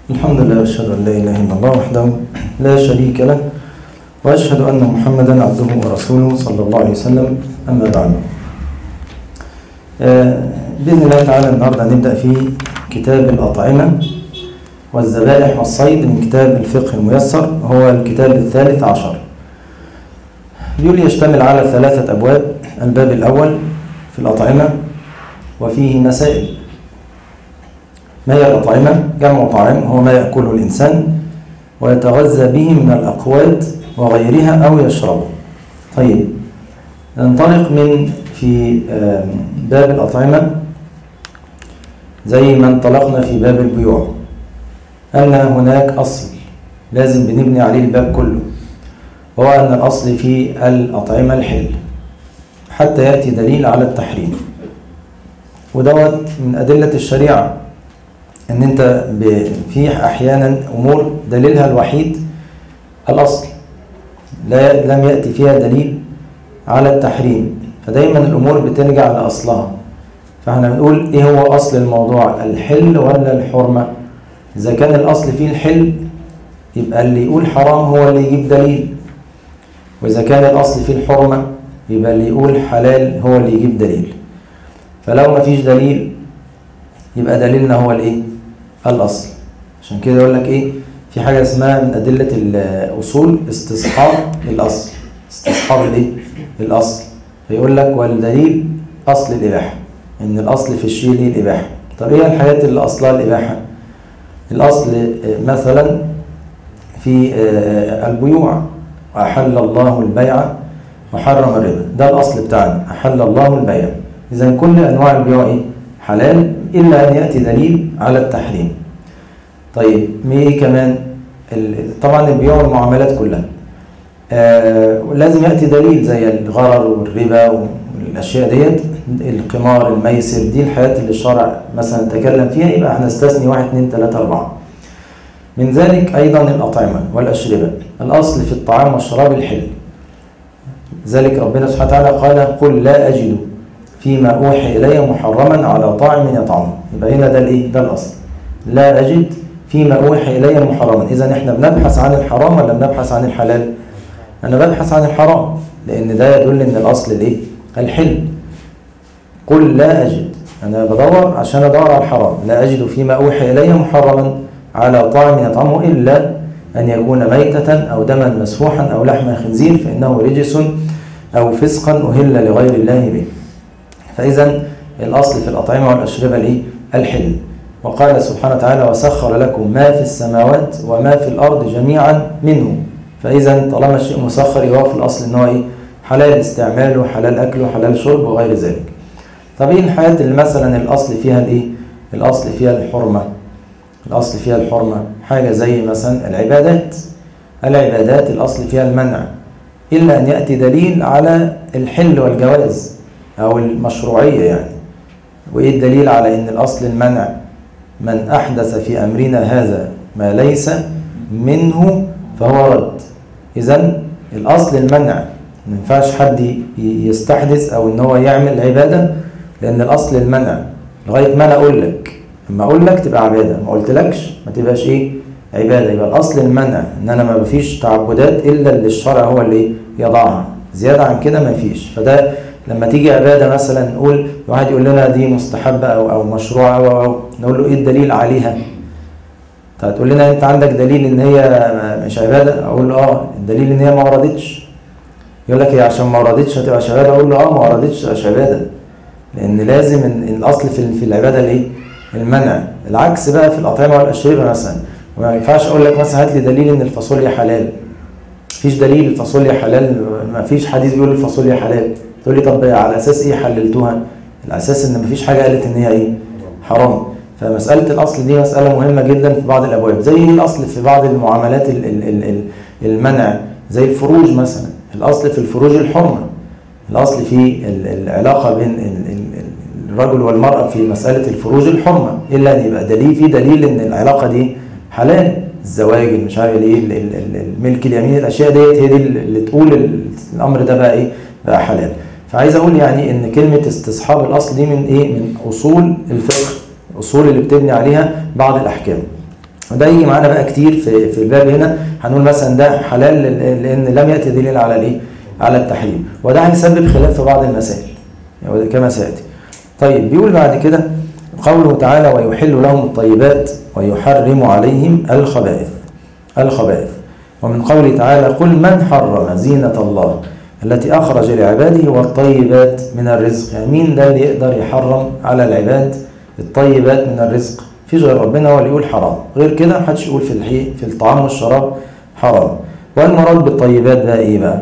الحمد لله واشهد ان لا اله الا الله وحده لا شريك له واشهد ان محمدا عبده ورسوله صلى الله عليه وسلم اما بعد آه، باذن الله تعالى النهارده هنبدا في كتاب الاطعمه والذبائح والصيد من كتاب الفقه الميسر هو الكتاب الثالث عشر بيقول يشتمل على ثلاثه ابواب الباب الاول في الاطعمه وفيه مسائل ما هي الأطعمة؟ جمع طعام هو ما يأكله الإنسان ويتغذى به من الأقوات وغيرها أو يشربه طيب ننطلق من في باب الأطعمة زي ما انطلقنا في باب البيوع أن هناك أصل لازم بنبني عليه الباب كله هو أن الأصل في الأطعمة الحل حتى يأتي دليل على التحريم ودوت من أدلة الشريعة ان انت في احيانا امور دليلها الوحيد الاصل لا لم ياتي فيها دليل على التحريم فدايما الامور بترجع لاصلها فاحنا بنقول ايه هو اصل الموضوع الحل ولا الحرمه اذا كان الاصل فيه الحل يبقى اللي يقول حرام هو اللي يجيب دليل واذا كان الاصل فيه الحرمه يبقى اللي يقول حلال هو اللي يجيب دليل فلو ما فيش دليل يبقى دليلنا هو الايه الاصل عشان كده يقول لك ايه في حاجه اسمها من ادله الاصول استصحاب الاصل استصحاب الايه الاصل فيقول لك والدليل اصل الاباحه ان الاصل في الشيء ليه الاباحه طب ايه الحاجات اللي اصلها الاباحه الاصل مثلا في البيوع احل الله البيع وحرم الربا ده الاصل بتاعنا احل الله البيع اذا كل انواع البيوع ايه حلال إلا أن يأتي دليل على التحريم طيب ايه كمان طبعا البيوع والمعاملات كلها آه لازم يأتي دليل زي الغرر والربا والأشياء ديت القمار الميسر دي الحاجات اللي الشرع مثلا تكلم فيها يبقى هنستثني واحد اثنين ثلاثة أربعة من ذلك أيضا الأطعمة والأشربة الأصل في الطعام والشراب الحل ذلك ربنا سبحانه وتعالى قال قل لا أجد فيما أوحي إلي محرما على طاعم يطعمه يبقى هنا ده الإيه؟ ده الأصل لا أجد فيما أوحي إلي محرما إذا إحنا بنبحث عن الحرام ولا بنبحث عن الحلال؟ أنا ببحث عن الحرام لأن ده يدل إن الأصل الإيه؟ الحل قل لا أجد أنا بدور عشان أدور على الحرام لا أجد فيما أوحي إلي محرما على طاعم يطعمه إلا أن يكون ميتة أو دما مسفوحا أو لحم خنزير فإنه رجس أو فسقا أهل لغير الله به فإذا الأصل في الأطعمة والأشربة الإيه؟ الحل وقال سبحانه وتعالى وسخر لكم ما في السماوات وما في الأرض جميعا منه فإذا طالما الشيء مسخر يبقى في الأصل إن هو إيه؟ حلال استعماله حلال أكله حلال شرب وغير ذلك طب إيه الحياة اللي مثلا الأصل فيها الإيه؟ الأصل فيها الحرمة الأصل فيها الحرمة حاجة زي مثلا العبادات العبادات الأصل فيها المنع إلا أن يأتي دليل على الحل والجواز أو المشروعية يعني وإيه الدليل على إن الأصل المنع من أحدث في أمرنا هذا ما ليس منه فهو رد إذا الأصل المنع ما ينفعش حد يستحدث أو إن هو يعمل عبادة لأن الأصل المنع لغاية ما أنا أقول لك لما أقول لك تبقى عبادة ما قلتلكش ما تبقاش إيه عبادة يبقى الأصل المنع إن أنا ما فيش تعبدات إلا اللي الشرع هو اللي يضعها زيادة عن كده ما فيش فده لما تيجي عبادة مثلا نقول واحد يقول لنا دي مستحبة أو أو مشروعة أو, أو نقول له إيه الدليل عليها؟ فتقول لنا أنت عندك دليل إن هي مش عبادة؟ أقول له أه الدليل إن هي ما وردتش. يقول لك هي عشان ما وردتش هتبقى عبادة؟ أقول له أه ما وردتش تبقى عبادة. لأن لازم إن الأصل في في العبادة الإيه؟ المنع. العكس بقى في الأطعمة والأشربة مثلا. ما ينفعش أقول لك مثلا هات لي دليل إن الفاصوليا حلال. مفيش دليل الفاصوليا حلال مفيش حديث بيقول الفاصوليا حلال. تقول لي طب على اساس ايه حللتوها؟ على اساس ان مفيش حاجه قالت ان هي ايه؟ حرام. فمساله الاصل دي مساله مهمه جدا في بعض الابواب، زي الاصل في بعض المعاملات ال ال ال المنع زي الفروج مثلا، الاصل في الفروج الحرمه. الاصل في العلاقه بين الرجل والمراه في مساله الفروج الحرمه، الا ان يبقى دليل في دليل ان العلاقه دي حلال، الزواج مش عارف ايه الملك اليمين الاشياء ديت هي دي اللي تقول الامر ده بقى ايه؟ بقى حلال. فعايز اقول يعني ان كلمه استصحاب الاصل دي من ايه من اصول الفقه الاصول اللي بتبني عليها بعض الاحكام وده يجي معانا بقى كتير في في الباب هنا هنقول مثلا ده حلال لل- لان لم ياتي دليل على الايه؟ على التحريم وده هيسبب خلاف في بعض المسائل يعني كما سياتي. طيب بيقول بعد كده قوله تعالى ويحل لهم الطيبات ويحرم عليهم الخبائث الخبائث ومن قوله تعالى قل من حرم زينة الله التي أخرج لعباده والطيبات من الرزق يعني مين ده اللي يقدر يحرم على العباد الطيبات من الرزق فيش غير ربنا هو اللي يقول حرام غير كده محدش يقول في الحي في الطعام والشراب حرام والمراد بالطيبات بقى ايه بقى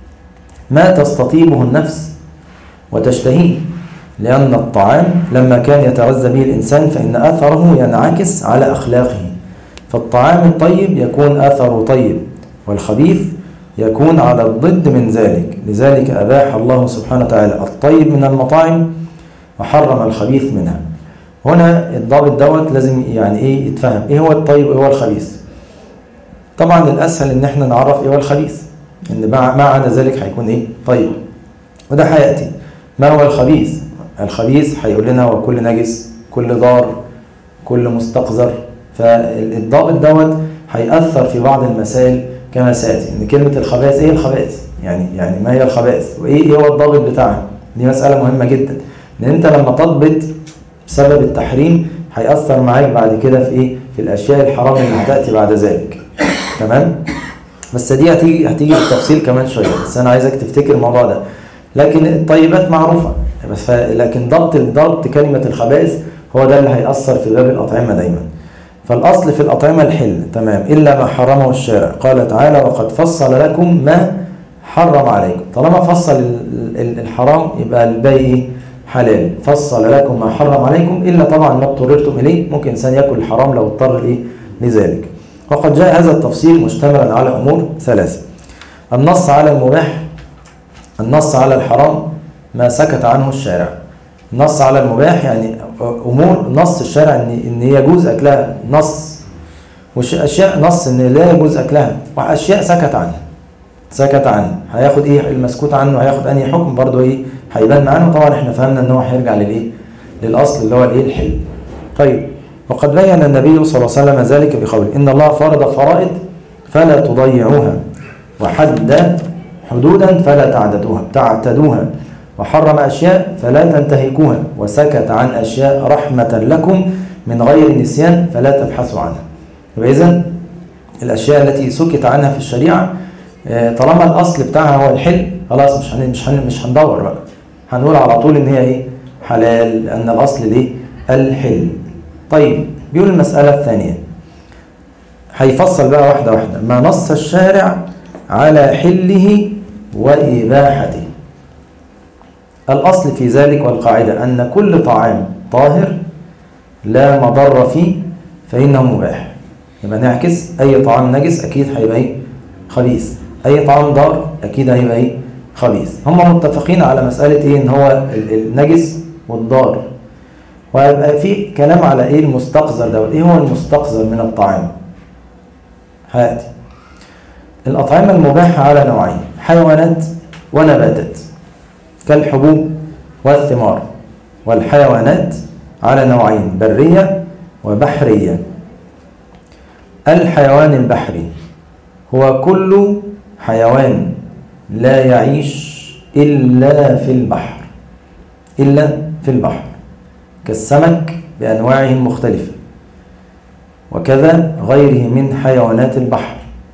ما تستطيبه النفس وتشتهيه لأن الطعام لما كان يتغذى به الإنسان فإن أثره ينعكس على أخلاقه فالطعام الطيب يكون أثره طيب والخبيث يكون على الضد من ذلك لذلك أباح الله سبحانه وتعالى الطيب من المطاعم وحرم الخبيث منها هنا الضابط دوت لازم يعني ايه يتفهم ايه هو الطيب وايه هو الخبيث طبعا الاسهل ان احنا نعرف ايه هو الخبيث ان مع ما عدا ذلك هيكون ايه طيب وده هياتي ما هو الخبيث الخبيث هيقول لنا هو كل نجس كل ضار كل مستقذر فالضابط دوت هيأثر في بعض المسائل كما سياتي ان كلمه الخبائث ايه الخبائث يعني يعني ما هي الخبائث وايه ايه هو الضابط بتاعها دي مساله مهمه جدا لان انت لما تضبط سبب التحريم هيأثر معاك بعد كده في ايه في الاشياء الحرام اللي هتاتي بعد ذلك تمام بس دي هتيجي هتيجي بالتفصيل كمان شويه بس انا عايزك تفتكر الموضوع ده لكن الطيبات معروفه بس ف... لكن ضبط ضبط كلمه الخبائث هو ده اللي هيأثر في باب الأطعمة دايما فالأصل في الأطعمة الحل تمام إلا ما حرمه الشارع قال تعالى وقد فصل لكم ما حرم عليكم طالما فصل ال- ال- الحرام يبقى الباقي إيه؟ حلال فصل لكم ما حرم عليكم إلا طبعا ما اضطررتم إليه ممكن إنسان يأكل الحرام لو اضطر إيه لذلك وقد جاء هذا التفصيل مشتملا على أمور ثلاثة النص على المباح النص على الحرام ما سكت عنه الشارع نص على المباح يعني امور نص الشارع ان ان يجوز اكلها نص واشياء نص ان لا يجوز اكلها واشياء سكت عنها سكت عنه هياخد ايه المسكوت عنه هياخد انهي حكم برضه ايه هيبان معانا طبعا احنا فهمنا ان هو هيرجع للايه للاصل اللي هو الايه الحل طيب وقد بين النبي صلى الله عليه وسلم ذلك بقوله ان الله فرض فرائض فلا تضيعوها وحد حدودا فلا تعتدوها تعتدوها وحرم أشياء فلا تنتهكوها وسكت عن أشياء رحمة لكم من غير نسيان فلا تبحثوا عنها يبقى إذن الأشياء التي سكت عنها في الشريعة آه، طالما الأصل بتاعها هو الحل خلاص مش هن مش هن مش هندور بقى هنقول على طول إن هي إيه حلال لأن الأصل ليه الحل طيب بيقول المسألة الثانية هيفصل بقى واحدة واحدة ما نص الشارع على حله وإباحته الأصل في ذلك والقاعدة أن كل طعام طاهر لا مضر فيه فإنه مباح يبقى نعكس أي طعام نجس أكيد هيبقى إيه؟ خبيث أي طعام ضار أكيد هيبقى إيه؟ خبيث هم متفقين على مسألة إيه إن هو ال- النجس والضار وهيبقى في كلام على إيه المستقذر دوت إيه هو المستقذر من الطعام هاتي الأطعمة المباحة على نوعين حيوانات ونباتات كالحبوب والثمار والحيوانات على نوعين برية وبحرية الحيوان البحري هو كل حيوان لا يعيش إلا في البحر إلا في البحر كالسمك بأنواعه المختلفة وكذا غيره من حيوانات البحر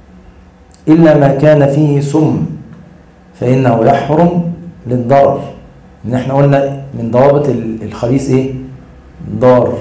إلا ما كان فيه سم فإنه يحرم للضرر إن إحنا قلنا من ضوابط ال- الخبيث إيه؟ ضار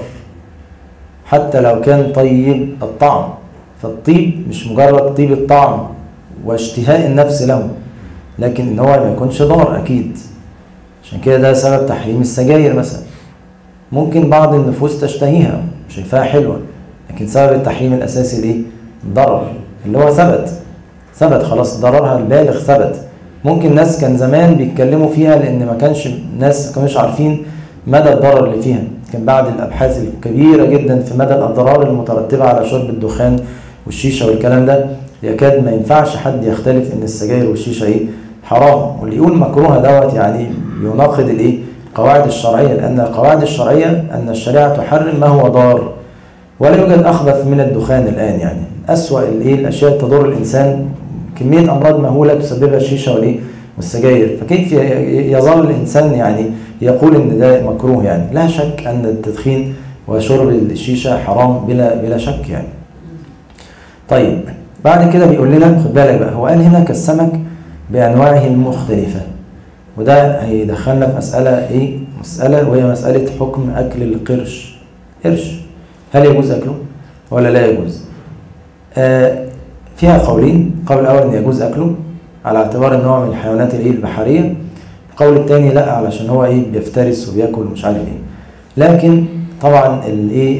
حتى لو كان طيب الطعم فالطيب مش مجرد طيب الطعم واشتهاء النفس له لكن إن هو ما يكونش ضار أكيد عشان كده ده سبب تحريم السجاير مثلا ممكن بعض النفوس تشتهيها شايفاها حلوة لكن سبب التحريم الأساسي ليه؟ الضرر اللي هو ثبت ثبت خلاص ضررها البالغ ثبت ممكن ناس كان زمان بيتكلموا فيها لان ما كانش ناس ما كانوش عارفين مدى الضرر اللي فيها كان بعد الابحاث الكبيره جدا في مدى الاضرار المترتبه على شرب الدخان والشيشه والكلام ده يكاد ما ينفعش حد يختلف ان السجاير والشيشه ايه حرام واللي يقول مكروهه دوت يعني يناقض الايه القواعد الشرعيه لان القواعد الشرعيه ان الشريعه تحرم ما هو ضار ولا يوجد أخبث من الدخان الآن يعني أسوأ الإيه الأشياء تضر الإنسان كمية أمراض مهولة تسببها الشيشة والإيه والسجاير فكيف يظل الإنسان يعني يقول إن ده مكروه يعني لا شك أن التدخين وشرب الشيشة حرام بلا بلا شك يعني طيب بعد كده بيقول لنا خد بالك بقى هو قال هنا كالسمك بأنواعه المختلفة وده هيدخلنا في مسألة إيه؟ مسألة وهي مسألة حكم أكل القرش قرش هل يجوز أكله ولا لا يجوز؟ آه فيها قولين القول الأول أن يجوز أكله على اعتبار ان هو من الحيوانات الايه البحريه القول الثاني لا علشان هو ايه بيفترس وبياكل ومش عارف ايه لكن طبعا الايه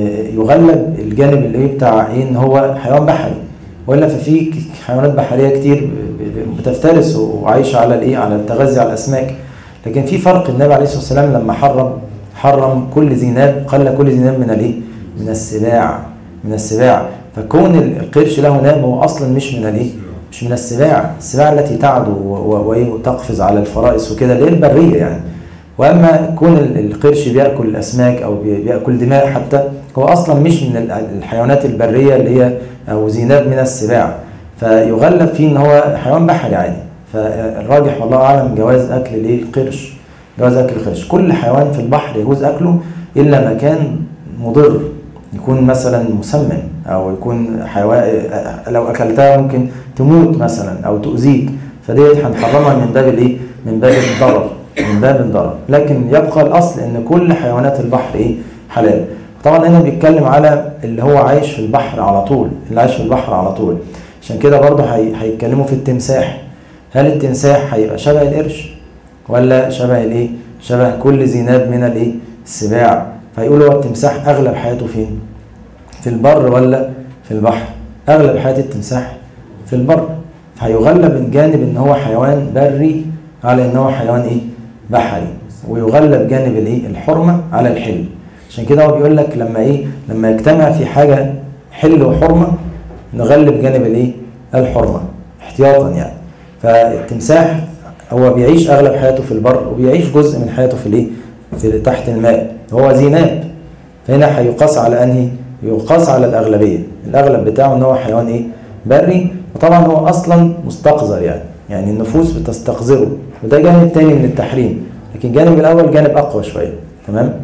يغلب الجانب الايه بتاع ايه ان هو حيوان بحري والا ففي حيوانات بحريه كتير بتفترس وعايشه على الايه على التغذي على الاسماك لكن في فرق النبي عليه الصلاه والسلام لما حرم حرم كل ذي ناب قل كل ذي ناب من الايه من السباع من السباع فكون القرش له ناب هو اصلا مش من الايه مش من السباع السباع التي تعدو وتقفز على الفرائس وكده اللي هي البريه يعني واما كون القرش بياكل الاسماك او بياكل دماء حتى هو اصلا مش من الحيوانات البريه اللي هي او زيناب من السباع فيغلب فيه ان هو حيوان بحري عادي فالراجح والله اعلم جواز اكل الايه القرش جواز اكل القرش كل حيوان في البحر يجوز اكله الا ما كان مضر يكون مثلا مسمم او يكون حيوان لو اكلتها ممكن تموت مثلا او تؤذيك فديت هنحرمها من باب الايه؟ من باب الضرر من باب الضرر لكن يبقى الاصل ان كل حيوانات البحر ايه؟ حلال طبعا هنا بيتكلم على اللي هو عايش في البحر على طول اللي عايش في البحر على طول عشان كده برضه هيتكلموا في التمساح هل التمساح هيبقى شبه القرش ولا شبه الايه؟ شبه كل ذي ناب من الايه؟ السباع فيقولوا هو التمساح اغلب حياته فين؟ في البر ولا في البحر؟ اغلب حياه التمساح في البر فهيغلب من جانب ان هو حيوان بري على ان هو حيوان ايه؟ بحري ويغلب جانب الايه؟ الحرمه على الحل عشان كده هو بيقول لك لما ايه؟ لما يجتمع في حاجه حل وحرمه نغلب جانب الايه؟ الحرمه احتياطا يعني فالتمساح هو بيعيش اغلب حياته في البر وبيعيش جزء من حياته في الايه؟ في تحت الماء هو ذي ناب فهنا هيقاس على انهي؟ يقاس على الاغلبيه الاغلب بتاعه ان هو حيوان ايه؟ بري وطبعا هو اصلا مستقذر يعني يعني النفوس بتستقذره وده جانب تاني من التحريم لكن الجانب الاول جانب اقوى شويه تمام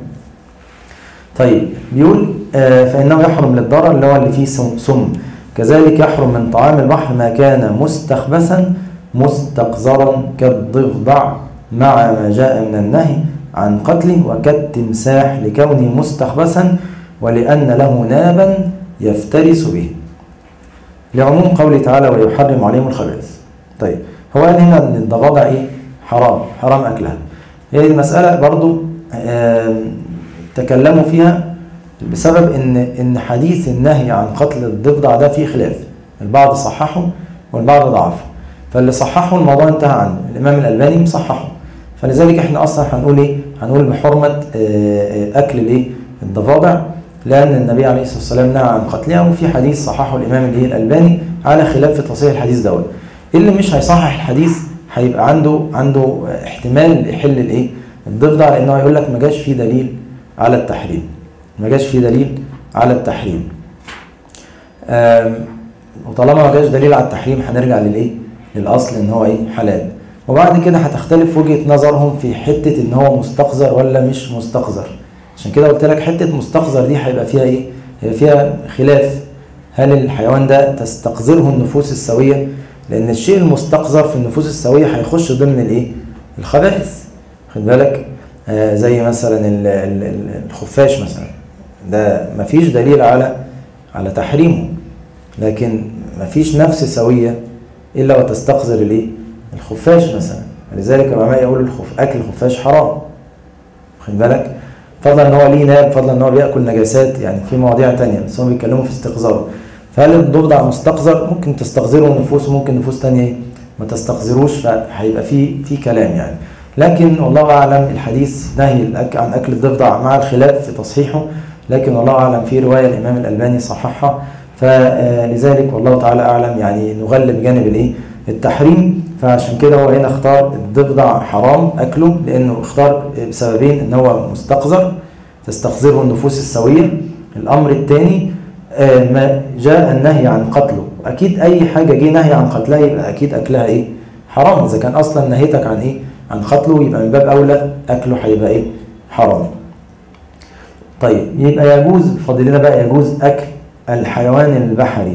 طيب بيقول آه فانه يحرم للضرر اللي هو اللي فيه سم كذلك يحرم من طعام البحر ما كان مستخبثا مستقذرا كالضفدع مع ما جاء من النهي عن قتله وكالتمساح لكونه مستخبثا ولأن له نابا يفترس به لعموم قوله تعالى ويحرم عليهم الخبائث طيب هو قال هنا ان الضفادع ايه حرام حرام اكلها هي المسألة برضو تكلموا فيها بسبب ان ان حديث النهي عن قتل الضفدع ده فيه خلاف البعض صححه والبعض ضعفه فاللي صححه الموضوع انتهى عنه الامام الالباني مصححه فلذلك احنا اصلا هنقول ايه هنقول بحرمه اكل الايه الضفادع لان النبي عليه الصلاه والسلام نهى عن قتلها وفي حديث صححه الامام الايه الالباني على خلاف في تصحيح الحديث دوت اللي مش هيصحح الحديث هيبقى عنده عنده احتمال يحل الايه الضفدع لانه هيقول لك ما جاش فيه دليل على التحريم ما جاش فيه دليل على التحريم وطالما ما جاش دليل على التحريم هنرجع للايه للاصل ان هو ايه حلال وبعد كده هتختلف وجهه نظرهم في حته ان هو مستقذر ولا مش مستقذر عشان كده قلت لك حته مستقذر دي هيبقى فيها ايه هيبقى فيها خلاف هل الحيوان ده تستقذره النفوس السويه لان الشيء المستقذر في النفوس السويه هيخش ضمن الايه الخبائث خد بالك آه زي مثلا الخفاش مثلا ده مفيش دليل على على تحريمه لكن مفيش نفس سويه الا وتستقذر الايه الخفاش مثلا لذلك العلماء يقولوا الخف... اكل الخفاش حرام خد بالك فضلا ان هو ليه ناب فضلا ان هو بياكل نجاسات يعني في مواضيع تانية بس هم بيتكلموا في استقذاره فهل الضفدع مستقذر ممكن تستقذره نفوس وممكن نفوس تانية ما تستقذروش فهيبقى في في كلام يعني لكن والله اعلم الحديث نهي عن اكل الضفدع مع الخلاف في تصحيحه لكن والله اعلم في روايه الامام الالباني صححها فلذلك والله تعالى اعلم يعني نغلب جانب الايه التحريم فعشان كده هو هنا اختار الضفدع حرام اكله لانه اختار بسببين ان هو مستقذر تستقذره النفوس السويه الامر الثاني ما جاء النهي عن قتله اكيد اي حاجه جه نهي عن قتلها يبقى اكيد اكلها ايه حرام اذا كان اصلا نهيتك عن ايه عن قتله يبقى من باب اولى اكله هيبقى ايه حرام طيب يبقى يجوز فاضل لنا بقى يجوز اكل الحيوان البحري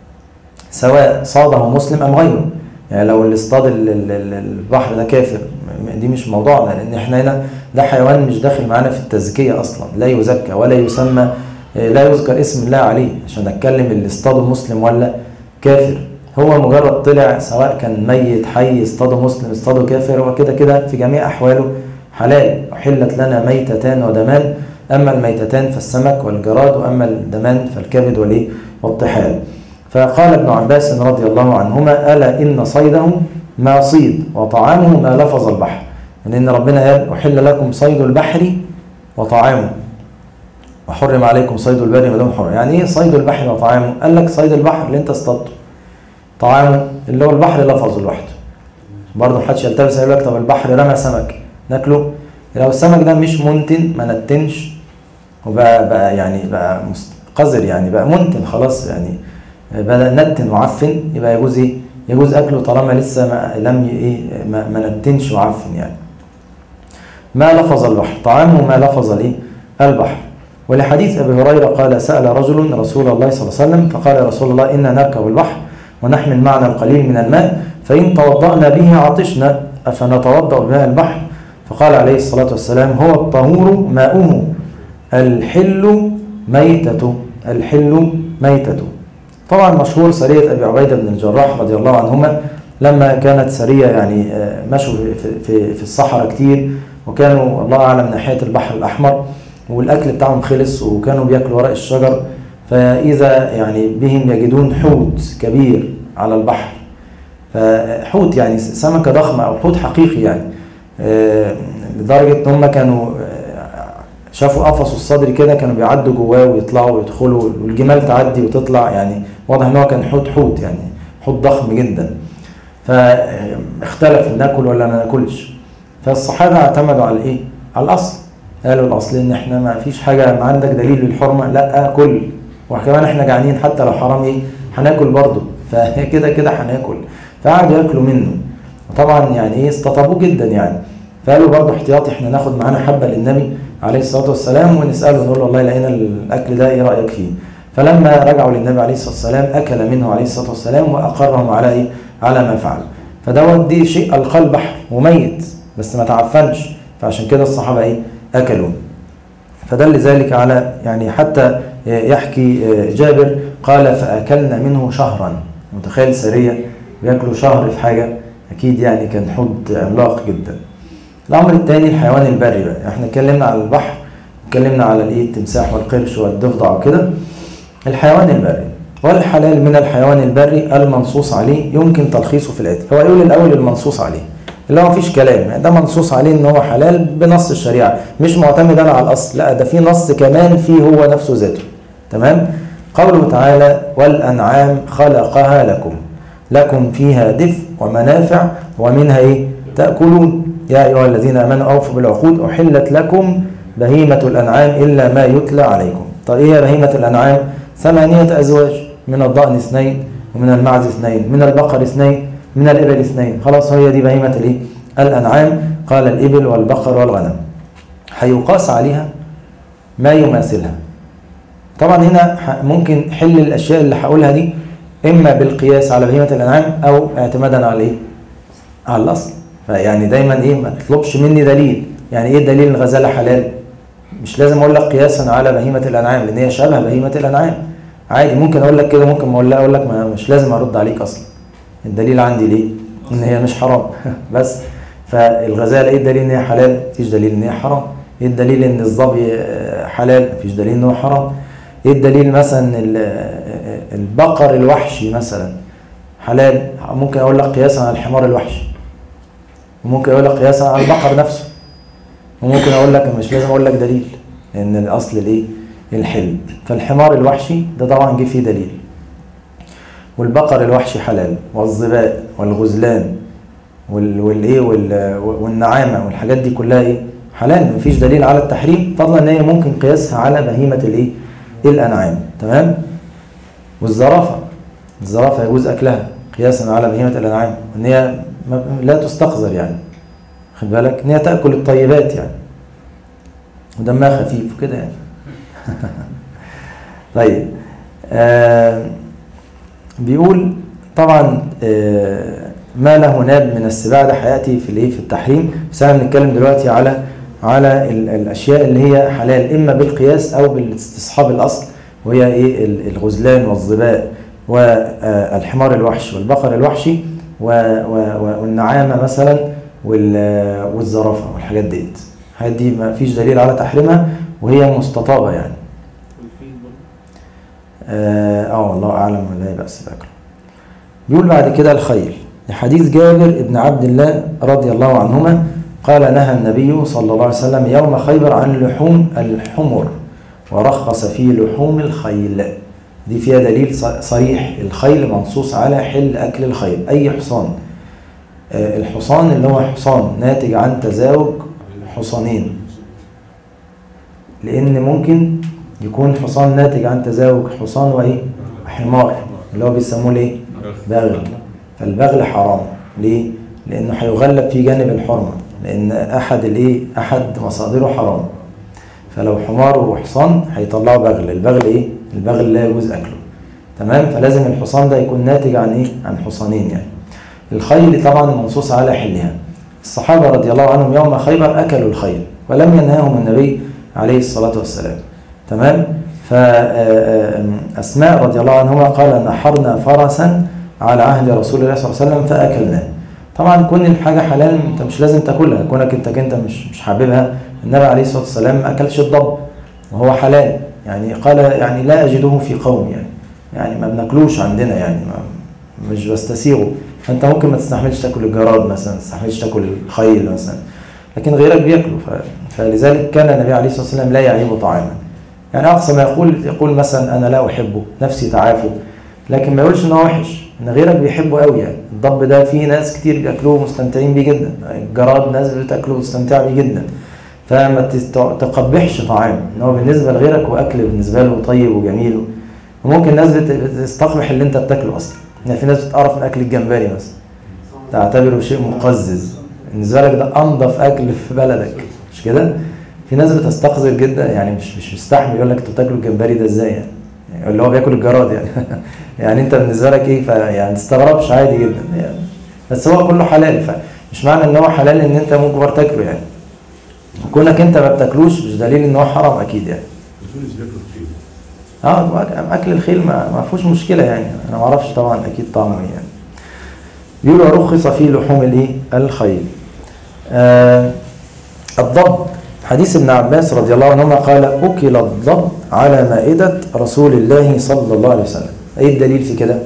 سواء صاده مسلم ام غيره يعني لو اللي اصطاد البحر ده كافر دي مش موضوعنا لان احنا هنا ده حيوان مش داخل معانا في التزكيه اصلا لا يزكى ولا يسمى لا يذكر اسم الله عليه عشان اتكلم اللي اصطاده مسلم ولا كافر هو مجرد طلع سواء كان ميت حي اصطاده مسلم اصطاده كافر هو كده كده في جميع احواله حلال احلت لنا ميتتان ودمان اما الميتتان فالسمك والجراد واما الدمان فالكبد والايه والطحال فقال ابن عباس رضي الله عنهما الا ان صيده ما صيد وطعامه ما لفظ البحر لان ربنا قال احل لكم صيد البحر وطعامه وحرم عليكم صيد البر ما دام حرم يعني ايه صيد البحر وطعامه قال لك صيد البحر اللي انت اصطادته طعامه اللي هو البحر لفظه لوحده برضه محدش يلتبس يقول لك طب البحر رمى سمك ناكله لو السمك ده مش منتن ما نتنش وبقى بقى يعني بقى قذر يعني بقى منتن خلاص يعني بدا نتن وعفن يبقى يجوز ايه؟ يجوز اكله طالما لسه ما لم ايه ما, ما نتنش وعفن يعني. ما لفظ البحر طعامه ما لفظ الايه؟ البحر ولحديث ابي هريره قال سال رجل رسول الله صلى الله عليه وسلم فقال يا رسول الله انا نركب البحر ونحمل معنا القليل من الماء فان توضانا به عطشنا افنتوضا بماء البحر فقال عليه الصلاه والسلام هو الطهور ماؤه الحل ميتته الحل ميتته طبعا مشهور سرية أبي عبيدة بن الجراح رضي الله عنهما لما كانت سرية يعني مشوا في, في, في الصحراء كتير وكانوا الله أعلم ناحية البحر الأحمر والأكل بتاعهم خلص وكانوا بياكلوا ورق الشجر فإذا يعني بهم يجدون حوت كبير على البحر فحوت يعني سمكة ضخمة أو حوت حقيقي يعني لدرجة إن هم كانوا شافوا قفص الصدر كده كانوا بيعدوا جواه ويطلعوا ويدخلوا والجمال تعدي وتطلع يعني واضح ان هو كان حوت حوت يعني حوت ضخم جدا فاختلف ناكل ولا ما ناكلش فالصحابه اعتمدوا على ايه؟ على الاصل قالوا الاصل ان احنا ما فيش حاجه ما عندك دليل للحرمه لا كل وكمان احنا جعانين حتى لو حرام ايه؟ هناكل برضه فكده كده هناكل فقعدوا ياكلوا منه طبعا يعني ايه استطابوه جدا يعني فقالوا برضه احتياطي احنا ناخد معانا حبه للنبي عليه الصلاه والسلام ونساله نقول له والله لقينا الاكل ده ايه رايك فيه؟ فلما رجعوا للنبي عليه الصلاه والسلام اكل منه عليه الصلاه والسلام واقرهم على ايه؟ على ما فعل. فدوت دي شيء القى البحر وميت بس ما تعفنش فعشان كده الصحابه ايه؟ اكلوا. فدل ذلك على يعني حتى يحكي جابر قال فاكلنا منه شهرا متخيل سريه بياكلوا شهر في حاجه اكيد يعني كان حوت عملاق جدا. الامر الثاني الحيوان البري بقى احنا اتكلمنا على البحر اتكلمنا على الايه التمساح والقرش والضفدع وكده الحيوان البري والحلال من الحيوان البري المنصوص عليه يمكن تلخيصه في الاتي هو يقول الاول المنصوص عليه اللي هو مفيش كلام يعني ده منصوص عليه ان هو حلال بنص الشريعه مش معتمد انا على الاصل لا ده في نص كمان فيه هو نفسه ذاته تمام قوله تعالى والانعام خلقها لكم لكم فيها دفء ومنافع ومنها ايه تاكلون يا أيها الذين آمنوا أوفوا بالعقود أحلت لكم بهيمة الأنعام إلا ما يتلى عليكم طيب إيه بهيمة الأنعام ثمانية أزواج من الضأن اثنين ومن المعز اثنين من البقر اثنين من الإبل اثنين خلاص هي دي بهيمة الإيه الأنعام قال الإبل والبقر والغنم هيقاس عليها ما يماثلها طبعا هنا ممكن حل الأشياء اللي هقولها دي إما بالقياس على بهيمة الأنعام أو اعتمادا على إيه على الأصل فيعني دايما ايه ما تطلبش مني دليل يعني ايه دليل الغزاله حلال مش لازم اقول لك قياسا على بهيمه الانعام لان هي شبه بهيمه الانعام عادي ممكن اقول لك كده ممكن ما اقول اقول لك ما مش لازم ارد عليك اصلا الدليل عندي ليه ان هي مش حرام بس فالغزاله ايه الدليل ان هي حلال مفيش دليل ان هي حرام ايه الدليل ان الظبي حلال مفيش دليل ان هو حرام ايه الدليل مثلا البقر الوحشي مثلا حلال ممكن اقول لك قياسا على الحمار الوحشي وممكن اقول لك قياسا على البقر نفسه وممكن اقول لك مش لازم اقول لك دليل لان الاصل الايه الحل فالحمار الوحشي ده طبعا جه فيه دليل والبقر الوحشي حلال والظباء والغزلان والايه والنعامه والحاجات دي كلها ايه حلال مفيش دليل على التحريم فضلا ان هي ممكن قياسها على بهيمه الايه الأنعام تمام والزرافة الزرافة يجوز أكلها قياسا على بهيمة الأنعام إن هي ما- لا تستقذر يعني خد بالك إن هي تأكل الطيبات يعني ودمها خفيف وكده يعني طيب آه بيقول طبعا آه ما له ناب من السباع ده هياتي في الايه في التحريم بس احنا بنتكلم دلوقتي على على ال- الاشياء اللي هي حلال اما بالقياس او بالاستصحاب الاصل وهي ايه ال- الغزلان والظباء والحمار الوحشي والبقر الوحشي و- و- و- والنعامه مثلا وال- والزرافه والحاجات ديت الحاجات دي ما فيش دليل على تحريمها وهي مستطابه يعني والفيل برضه اه آه، والله اعلم ولا بأس باكله بيقول بعد كده الخيل لحديث جابر ابن عبد الله رضي الله عنهما قال نهى النبي صلى الله عليه وسلم يوم خيبر عن لحوم الحمر ورخص في لحوم الخيل دي فيها دليل ص- صريح الخيل منصوص على حل أكل الخيل أي حصان آه، الحصان اللي هو حصان ناتج عن تزاوج حصانين لأن ممكن يكون حصان ناتج عن تزاوج حصان وإيه حمار اللي هو بيسموه ليه بغل فالبغل حرام ليه لأنه هيغلب في جانب الحرمة لأن أحد الإيه أحد مصادره حرام فلو حمار وحصان هيطلعوا بغل البغل إيه البغل لا يجوز أكله تمام فلازم الحصان ده يكون ناتج عن إيه عن حصانين يعني الخيل طبعا منصوص على حلها الصحابة رضي الله عنهم يوم خيبر أكلوا الخيل ولم ينهاهم النبي عليه الصلاة والسلام تمام فأسماء رضي الله عنهما قال نحرنا فرسا على عهد رسول الله صلى الله عليه وسلم فأكلناه طبعا كون الحاجة حلال انت مش لازم تاكلها كونك انت انت مش مش حاببها النبي عليه الصلاة والسلام ما أكلش الضب وهو حلال يعني قال يعني لا أجده في قوم يعني يعني ما بناكلوش عندنا يعني ما مش بستسيغه فانت ممكن ما تستحملش تاكل الجراد مثلا ما تستحملش تاكل الخيل مثلا لكن غيرك بياكله ف... فلذلك كان النبي عليه الصلاه والسلام لا يعيب طعاما يعني اقصى ما يقول يقول مثلا انا لا احبه نفسي تعافه لكن ما يقولش ان هو وحش ان غيرك بيحبه قوي يعني الضب ده فيه ناس كتير بياكلوه مستمتعين بيه جدا الجراد ناس بتاكله مستمتعه بيه جدا فما تست- تقبحش طعام ان هو بالنسبه لغيرك هو اكل بالنسبه له طيب وجميل وممكن ناس بت- بتستقبح اللي انت بتاكله اصلا يعني في ناس بتقرف من اكل الجمبري مثلا تعتبره شيء مقزز بالنسبه لك ده انضف اكل في بلدك مش كده في ناس بتستقذر جدا يعني مش مش مستحمل يقول لك انتوا بتاكلوا الجمبري ده ازاي يعني يعني اللي هو بياكل الجراد يعني يعني انت بالنسبه لك ايه فيعني تستغربش عادي جدا يعني بس هو كله حلال فمش معنى ان هو حلال ان انت مجبر تاكله يعني كونك انت ما بتاكلوش مش دليل ان هو حرام اكيد يعني تونس بياكلوا الفيل اه اكل الخيل ما, ما فيهوش مشكله يعني انا ما اعرفش طبعا اكيد طعمه إيه يعني بيقولوا رخص في لحوم الايه الخيل آه الضب حديث ابن عباس رضي الله عنهما قال اكل الضب على مائده رسول الله صلى الله عليه وسلم ايه الدليل في كده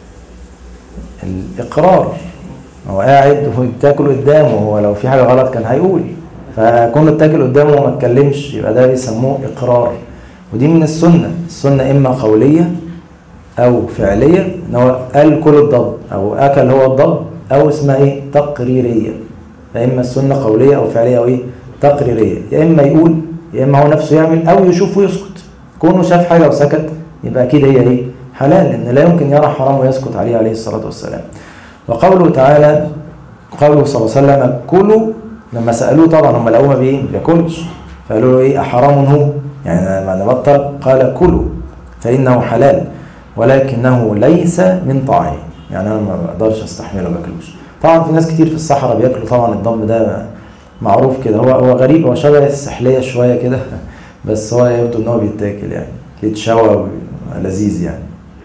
الاقرار هو قاعد وبتاكل قدامه هو لو في حاجه غلط كان هيقول فكونه بتاكل قدامه وما اتكلمش يبقى ده بيسموه اقرار ودي من السنه السنه اما قوليه او فعليه ان هو قال كل الضب او اكل هو الضب او اسمها ايه تقريريه فاما السنه قوليه او فعليه او ايه تقريريه يا اما يقول يا اما هو نفسه يعمل او يشوف ويسكت كونه شاف حاجه وسكت يبقى اكيد هي ايه حلال لان لا يمكن يرى حرام ويسكت عليه عليه الصلاه والسلام وقوله تعالى قوله صلى الله عليه وسلم كلوا لما سالوه طبعا هم لقوه ما بيه ما بياكلش فقالوا له ايه احرام هو يعني لما نبطل قال كلوا فانه حلال ولكنه ليس من طاعه يعني انا ما بقدرش استحمله ما باكلوش طبعا في ناس كتير في الصحراء بياكلوا طبعا الضب ده معروف كده هو هو غريب هو شبه السحليه شويه كده بس هو يبدو ان هو بيتاكل يعني يتشوى لذيذ يعني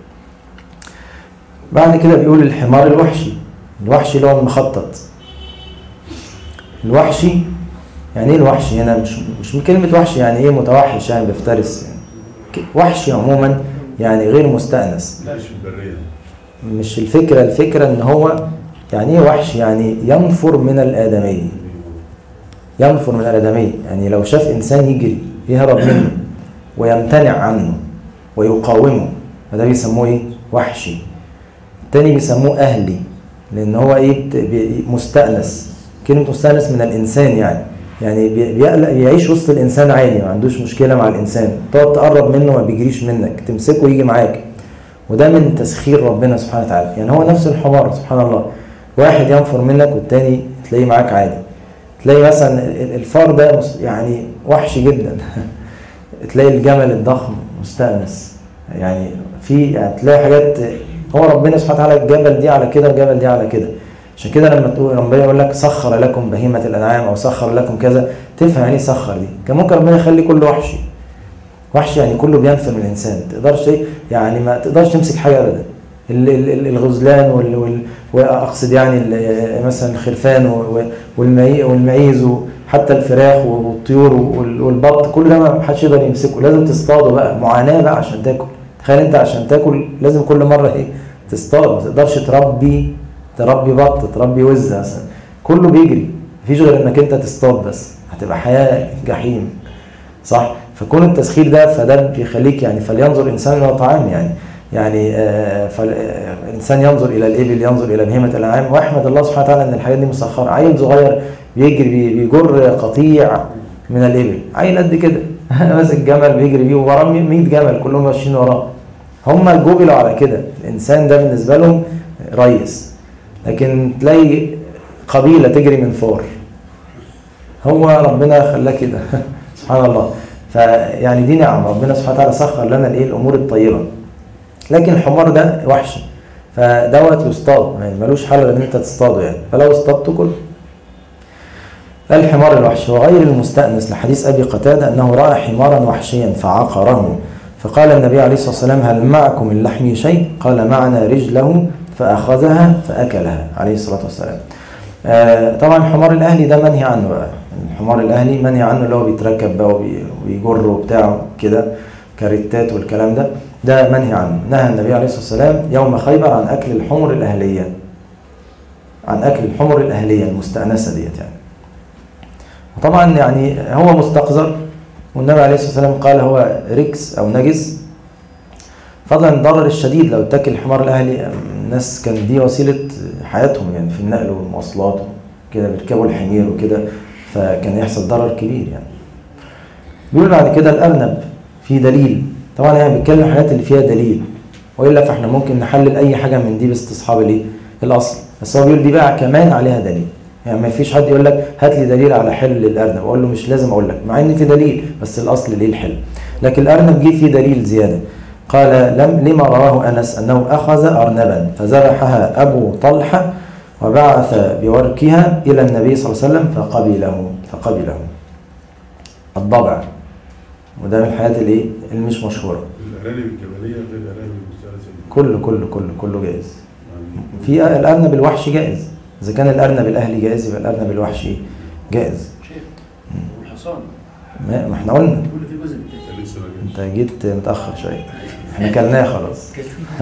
بعد كده بيقول الحمار الوحشي الوحشي اللي هو المخطط الوحشي يعني ايه الوحشي هنا مش مش من كلمه وحشي يعني ايه متوحش يعني بيفترس يعني ك- وحشي عموما يعني غير مستأنس لا مش في البريه مش الفكره الفكره ان هو يعني ايه وحش يعني ينفر من الادميه ينفر من الادميه يعني لو شاف انسان يجري يهرب منه ويمتنع عنه ويقاومه فده بيسموه ايه وحشي التاني بيسموه اهلي لان هو ايه بت- بي- مستأنس كلمه مستأنس من الانسان يعني يعني بي- بيقلق بيعيش وسط الانسان عادي ما عندوش مشكله مع الانسان تقعد تقرب منه ما بيجريش منك تمسكه يجي معاك وده من تسخير ربنا سبحانه وتعالى يعني هو نفس الحمار سبحان الله واحد ينفر منك والتاني تلاقيه معاك عادي تلاقي مثلا ال- الفار ده مس- يعني وحش جدا تلاقي الجمل الضخم مستأنس يعني في يعني تلاقي حاجات هو ربنا سبحانه وتعالى الجبل دي على كده والجبل دي على كده عشان كده لما تقول ربنا يقول لك سخر لكم بهيمة الأنعام أو سخر لكم كذا تفهم يعني إيه سخر دي كان ممكن ربنا يخلي كله وحشي وحش يعني كله بينفر من الإنسان تقدرش إيه يعني ما تقدرش تمسك حاجة أبدا ال- ال- ال- الغزلان وال وال واقصد يعني ال- مثلا الخرفان و- و- والمعي والمعيز وحتى الفراخ والطيور وال- والبط كل ده ما حدش يقدر يمسكه لازم تصطاده بقى معاناه بقى عشان تاكل تخيل انت عشان تاكل لازم كل مره ايه تصطاد ما تقدرش تربي تربي بط تربي وز مثلا كله بيجري مفيش غير انك انت تصطاد بس هتبقى حياه جحيم صح فكون التسخير ده فده بيخليك يعني فلينظر الانسان الى طعام يعني يعني آه، فال- آه، الانسان ينظر الى الابل ينظر الى بهيمه الانعام واحمد الله سبحانه وتعالى ان الحاجات دي مسخره عيل صغير بيجري بي- بيجر قطيع من الابل عيل قد كده ماسك جمل بيجري بيه وراه 100 جمل كلهم ماشيين وراه هم جبلوا على كده الانسان ده بالنسبه لهم ريس لكن تلاقي قبيله تجري من فار هو ربنا خلاه كده سبحان الله فيعني دي نعم ربنا سبحانه وتعالى سخر لنا الايه الامور الطيبه لكن الحمار ده وحشي فدوت يصطاد يعني ملوش حل غير ان انت تصطاده يعني فلو اصطادته كله الحمار الوحشي وغير المستأنس لحديث أبي قتادة أنه رأى حمارا وحشيا فعقره فقال النبي عليه الصلاة والسلام هل معكم من لحمه شيء قال معنا رجله فأخذها فأكلها عليه الصلاة والسلام آه طبعا الحمار الأهلي ده منهي عنه بقى الحمار الأهلي منهي عنه اللي هو بيتركب بقى وبي- وبيجر وبتاع كده كاريتات والكلام ده ده منهي عنه نهى النبي عليه الصلاة والسلام يوم خيبر عن أكل الحمر الأهلية عن أكل الحمر الأهلية المستأنسة ديت يعني وطبعا يعني هو مستقذر والنبي عليه الصلاة والسلام قال هو ركس أو نجس فضلا عن الضرر الشديد لو اتكل الحمار الأهلي الناس كان دي وسيلة حياتهم يعني في النقل والمواصلات كده بيركبوا الحمير وكده فكان يحصل ضرر كبير يعني بيقول بعد كده الأرنب في دليل طبعا يعني بيتكلم الحاجات اللي فيها دليل والا فاحنا ممكن نحلل اي حاجه من دي باستصحاب الايه الاصل بس هو بيقول دي بقى كمان عليها دليل يعني ما فيش حد يقول لك هات لي دليل على حل الارنب اقول له مش لازم اقول لك مع ان في دليل بس الاصل ليه الحل لكن الارنب جه فيه دليل زياده قال لم لما رواه انس انه اخذ ارنبا فذبحها ابو طلحه وبعث بوركها الى النبي صلى الله عليه وسلم فقبله فقبله الضبع وده من الحاجات اللي ايه اللي مش مشهوره الارانب الجبليه غير الارانب المستانسه دي كله كله كله كله جائز يعني في الارنب الوحشي جائز اذا كان الارنب الاهلي جائز يبقى الارنب الوحشي جائز شيخ والحصان ما ما احنا قلنا كل في جزء من كده انت لسه ما جاتش انت جيت متاخر شويه احنا كلناه خلاص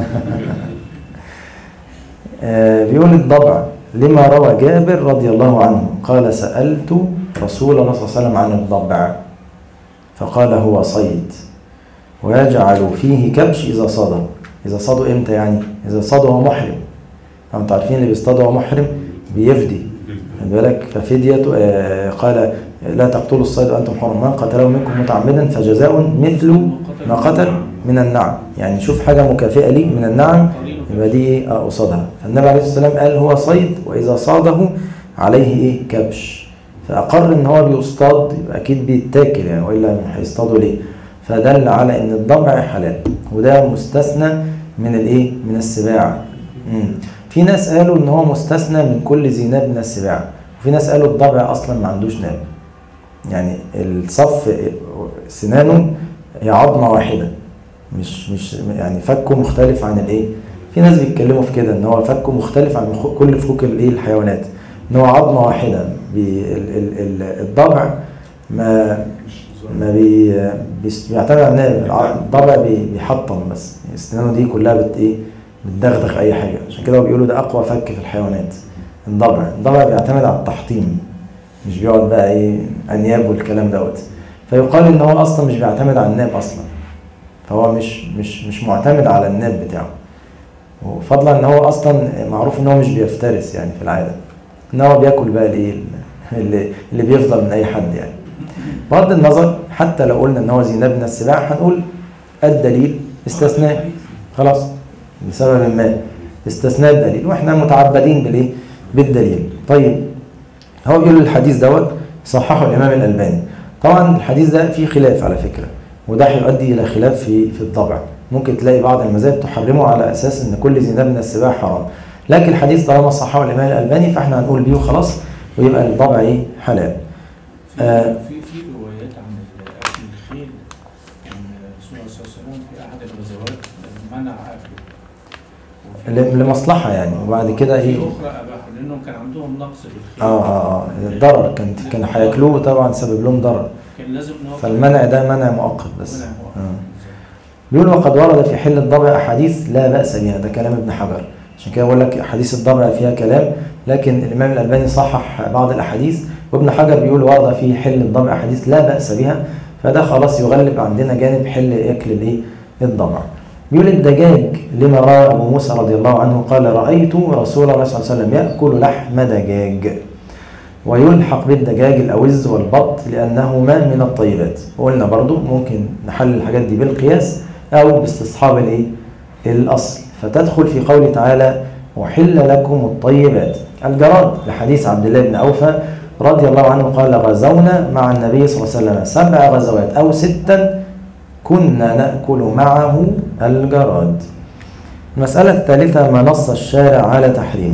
آه، بيقول الضبع لما روى جابر رضي الله عنه قال سألت رسول الله صلى الله عليه وسلم عن الضبع فقال هو صيد ويجعل فيه كبش إذا صاده إذا صاده إمتى يعني إذا صاده وهو محرم طبعا انتوا عارفين اللي بيصطاد وهو محرم بيفدي خد بالك ففديته آه، قال لا تقتلوا الصيد وانتم حرم من قتله منكم متعمدا فجزاء مثل ما قتل من النعم يعني شوف حاجه مكافئه ليه من النعم يبقى دي ايه آه، قصادها فالنبي عليه الصلاه والسلام قال هو صيد واذا صاده عليه ايه كبش فاقر ان هو بيصطاد يبقى اكيد بيتاكل يعني والا هيصطادوا ليه فدل على ان الضبع حلال وده مستثنى من الايه من السباع مم. في ناس قالوا ان هو مستثنى من كل ذي ناب من السباع وفي ناس قالوا الضبع اصلا ما عندوش ناب يعني الصف سنانه هي عظمه واحده مش مش يعني فكه مختلف عن الايه في ناس بيتكلموا في كده ان هو فكه مختلف عن خو- كل فكوك الايه الحيوانات ان هو عظمه واحده بي ال ال ال الضبع ما ما بي بيس- بيعتمد على الناب الع- الضبع بي بيحطم بس اسنانه دي كلها بت ايه بتدغدغ اي حاجه عشان كده هو بيقولوا ده اقوى فك في الحيوانات الضبع الضبع بيعتمد على التحطيم مش بيقعد بقى ايه انياب والكلام دوت فيقال ان هو اصلا مش بيعتمد على الناب اصلا فهو مش مش مش معتمد على الناب بتاعه وفضلا ان هو اصلا معروف ان هو مش بيفترس يعني في العاده ان هو بياكل بقى الايه اللي, اللي بيفضل من اي حد يعني بغض النظر حتى لو قلنا ان هو زينة من السباع هنقول الدليل استثناء خلاص لسبب ما استثناء الدليل واحنا متعبدين بالايه بالدليل طيب هو بيقول الحديث دوت صححه الامام الالباني طبعا الحديث ده فيه خلاف على فكره وده هيؤدي الى خلاف في في الطبع ممكن تلاقي بعض المذاهب تحرمه على اساس ان كل زنا من السباع حرام لكن الحديث طالما صححه الامام الالباني فاحنا هنقول بيه وخلاص ويبقى الطبع ايه حلال في آه. في في روايات عن اكل الخيل ان الرسول صلى الله عليه وسلم في احد الغزوات منع اكله وفي- ل- لمصلحه يعني وبعد كده في ايه اخرى اباحوا لانهم كان عندهم نقص في الخيل اه اه اه الضرر كان كانوا هياكلوه طبعا سبب لهم ضرر كان لازم نوقف فالمنع ده منع مؤقت بس منع مؤقت. آه. بيقول وقد ورد في حل الضبع احاديث لا باس بها ده كلام ابن حجر عشان كده بقول لك احاديث الضبع فيها كلام لكن الامام الالباني صحح بعض الاحاديث وابن حجر بيقول ورد في حل الضبع احاديث لا باس بها فده خلاص يغلب عندنا جانب حل اكل الايه الضبع بيقول الدجاج لما روى ابو موسى رضي الله عنه قال رايت رسول الله صلى الله عليه وسلم ياكل لحم دجاج ويلحق بالدجاج الأوز والبط لأنهما من الطيبات وقلنا برضو ممكن نحل الحاجات دي بالقياس أو باستصحاب الإيه؟ الأصل فتدخل في قوله تعالى أحل لكم الطيبات الجراد لحديث عبد الله بن أوفى رضي الله عنه قال غزونا مع النبي صلى الله عليه وسلم سبع غزوات أو ستا كنا نأكل معه الجراد المسألة الثالثة ما نص الشارع على تحريمه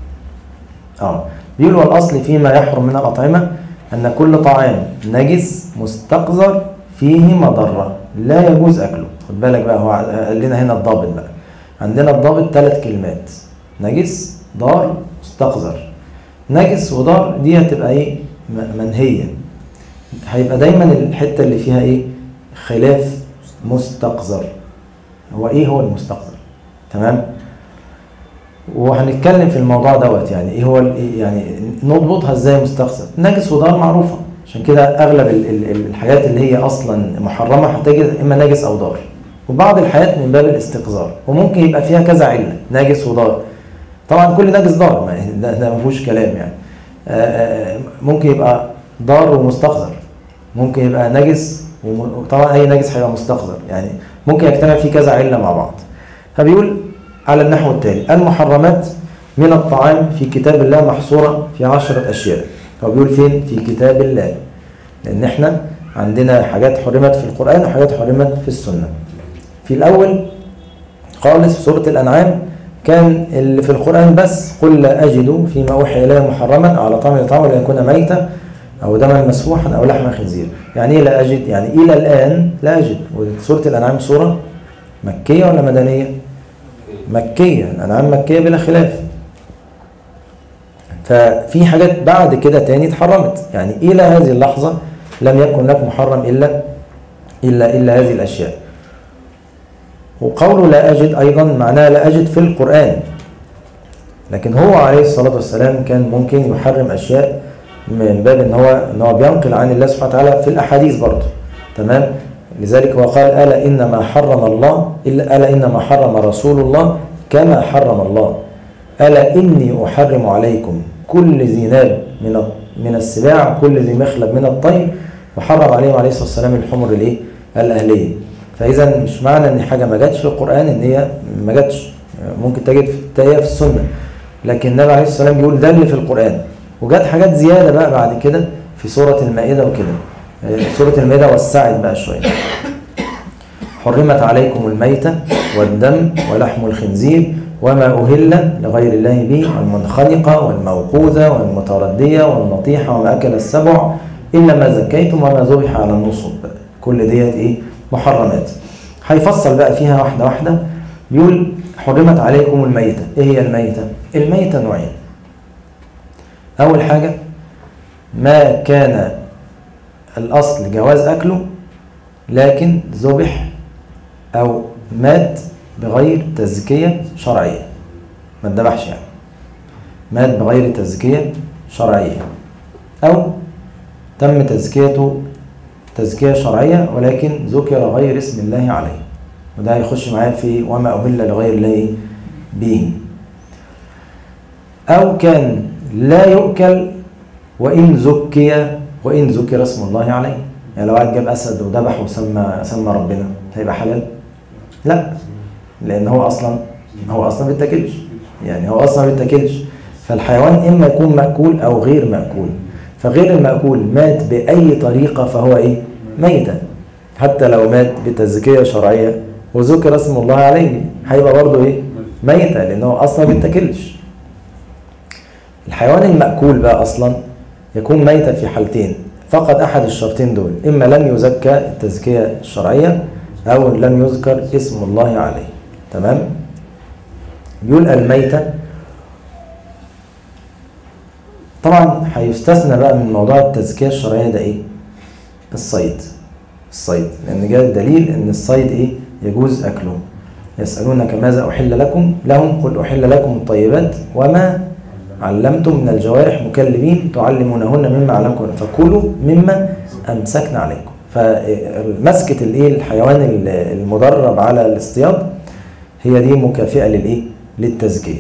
اه بيقول والاصل فيما يحرم من الاطعمه ان كل طعام نجس مستقذر فيه مضره لا يجوز اكله خد بالك بقى هو قال لنا هنا الضابط بقى عندنا الضابط ثلاث كلمات نجس ضار مستقذر نجس وضار دي هتبقى ايه م- منهيه هيبقى دايما الحته اللي فيها ايه خلاف مستقذر هو ايه هو المستقذر تمام وهنتكلم في الموضوع دوت يعني ايه هو ال- يعني نضبطها ازاي مستقذر نجس وضار معروفه عشان كده اغلب ال- ال- ال- الحاجات اللي هي اصلا محرمه هتجد اما نجس او ضار وبعض الحاجات من باب الاستقذار وممكن يبقى فيها كذا عله نجس وضار طبعا كل نجس ضار ما ده, ده ما فيهوش كلام يعني آه، آه، ممكن يبقى ضار ومستقذر ممكن يبقى نجس وم- وطبعا اي نجس هيبقى مستقذر يعني ممكن يجتمع فيه كذا عله مع بعض فبيقول على النحو التالي المحرمات من الطعام في كتاب الله محصورة في عشرة أشياء هو بيقول فين في كتاب الله لأن احنا عندنا حاجات حرمت في القرآن وحاجات حرمت في السنة في الأول خالص في سورة الأنعام كان اللي في القرآن بس قل لا أجد فيما أوحي إلي محرما على طعام يطعم ولا يكون ميتا أو دما مسفوحا أو لحم خنزير يعني إيه لا أجد يعني إلى الآن لا أجد وسورة الأنعام سورة مكية ولا مدنية مكية الأنعام مكية بلا خلاف ففي حاجات بعد كده تاني اتحرمت يعني إلى هذه اللحظة لم يكن لك محرم إلا إلا إلا هذه الأشياء وقوله لا أجد أيضا معناه لا أجد في القرآن لكن هو عليه الصلاة والسلام كان ممكن يحرم أشياء من باب إن هو إن هو بينقل عن الله سبحانه وتعالى في الأحاديث برضه تمام لذلك هو قال ألا إنما حرم الله إلا ألا إنما حرم رسول الله كما حرم الله ألا إني أحرم عليكم كل ذي ناب من من السباع كل ذي مخلب من الطير وحرم عليهم عليه الصلاة والسلام الحمر الإيه؟ الأهلية فإذا مش معنى إن حاجة ما جاتش في القرآن إن هي ما جاتش ممكن تجد في تلاقيها في السنة لكن النبي عليه الصلاة والسلام بيقول ده اللي في القرآن وجات حاجات زيادة بقى بعد كده في سورة المائدة وكده سورة المائدة وسعت بقى شوية حرمت عليكم الميتة والدم ولحم الخنزير وما أهل لغير الله به والمنخنقة والموقوذة والمتردية والنطيحة وما أكل السبع إلا ما زكيتم وما ذبح على النصب كل ديت إيه محرمات هيفصل بقى فيها واحدة واحدة بيقول حرمت عليكم الميتة إيه هي الميتة؟ الميتة نوعين أول حاجة ما كان الأصل جواز أكله لكن ذبح أو مات بغير تزكية شرعية ما اتذبحش يعني مات بغير تزكية شرعية أو تم تزكيته تزكية شرعية ولكن ذكر غير اسم الله عليه وده هيخش معايا في وما أهل لغير الله به أو كان لا يؤكل وإن زكي وإن ذكر اسم الله عليه يعني لو واحد جاب أسد وذبح وسمى سمى ربنا هيبقى حلال؟ لا لأن هو أصلا هو أصلا ما بيتاكلش يعني هو أصلا ما بيتاكلش فالحيوان إما يكون مأكول أو غير مأكول فغير المأكول مات بأي طريقة فهو إيه؟ ميتا حتى لو مات بتزكية شرعية وذكر اسم الله عليه هيبقى برضه إيه؟ ميتا لأنه أصلا ما بيتاكلش الحيوان المأكول بقى أصلا يكون ميتا في حالتين فقط أحد الشرطين دول إما لم يزكى التزكية الشرعية أو لم يذكر اسم الله عليه تمام بيقول الميتة طبعا هيستثنى بقى من موضوع التزكية الشرعية ده إيه الصيد الصيد لأن جاء الدليل إن الصيد إيه يجوز أكله يسألونك ماذا أحل لكم لهم قل أحل لكم الطيبات وما علمتم من الجوارح مكلمين تعلمونهن مما علمكم فكلوا مما أمسكنا عليكم فمسكة الإيه الحيوان المدرب على الاصطياد هي دي مكافئة للإيه للتزكية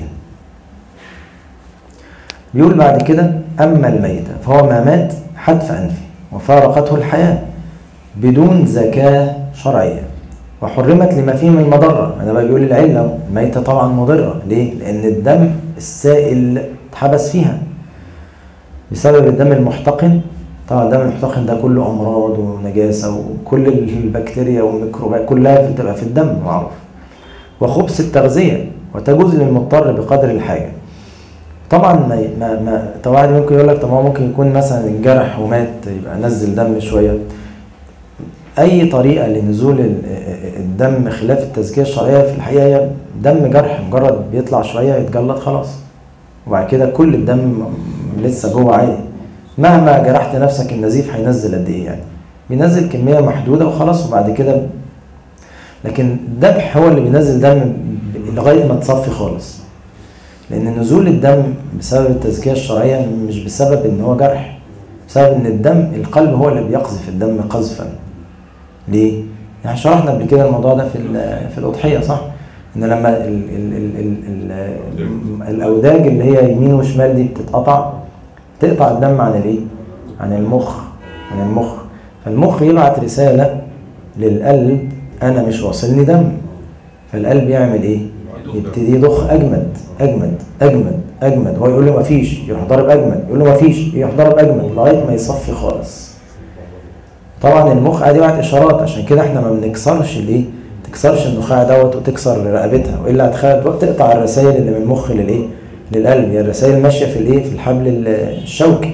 بيقول بعد كده أما الميتة فهو ما مات حتف أنفه وفارقته الحياة بدون زكاة شرعية وحرمت لما فيه من المضرة أنا بقى بيقول العلة الميتة طبعا مضرة ليه؟ لأن الدم السائل اتحبس فيها بسبب الدم المحتقن طبعا الدم المحتقن ده كله أمراض ونجاسة وكل البكتيريا والميكروبات كلها بتبقى في الدم معروف وخبث التغذية وتجوز للمضطر بقدر الحاجة طبعا ما ما ما طبعا ممكن يقول لك طب هو ممكن يكون مثلا انجرح ومات يبقى نزل دم شويه اي طريقه لنزول الدم خلاف التزكيه الشرعيه في الحقيقه هي دم جرح مجرد بيطلع شويه يتجلط خلاص وبعد كده كل الدم لسه جوه عادي مهما جرحت نفسك النزيف هينزل قد ايه يعني بينزل كميه محدوده وخلاص وبعد كده لكن الذبح هو اللي بينزل دم لغايه ما تصفي خالص لان نزول الدم بسبب التزكيه الشرعيه مش بسبب ان هو جرح بسبب ان الدم القلب هو اللي بيقذف الدم قذفا ليه يعني شرحنا قبل كده الموضوع ده في في الاضحيه صح ان لما ال ال ال ال ال الاوداج اللي هي يمين وشمال دي بتتقطع تقطع الدم عن الايه عن المخ عن المخ فالمخ يبعت رساله للقلب انا مش واصلني دم فالقلب يعمل ايه يبتدي يضخ اجمد اجمد اجمد اجمد هو يقول له مفيش يروح ضارب اجمد يقول له مفيش يروح ضارب اجمد لغايه ما يصفي خالص طبعا المخ قاعد يبعت اشارات عشان كده احنا ما بنكسرش الايه تكسرش النخاع دوت وتكسر رقبتها والا هتخيل تقطع الرسائل اللي من المخ للايه للقلب هي الرسائل ماشيه في الايه في الحبل الشوكي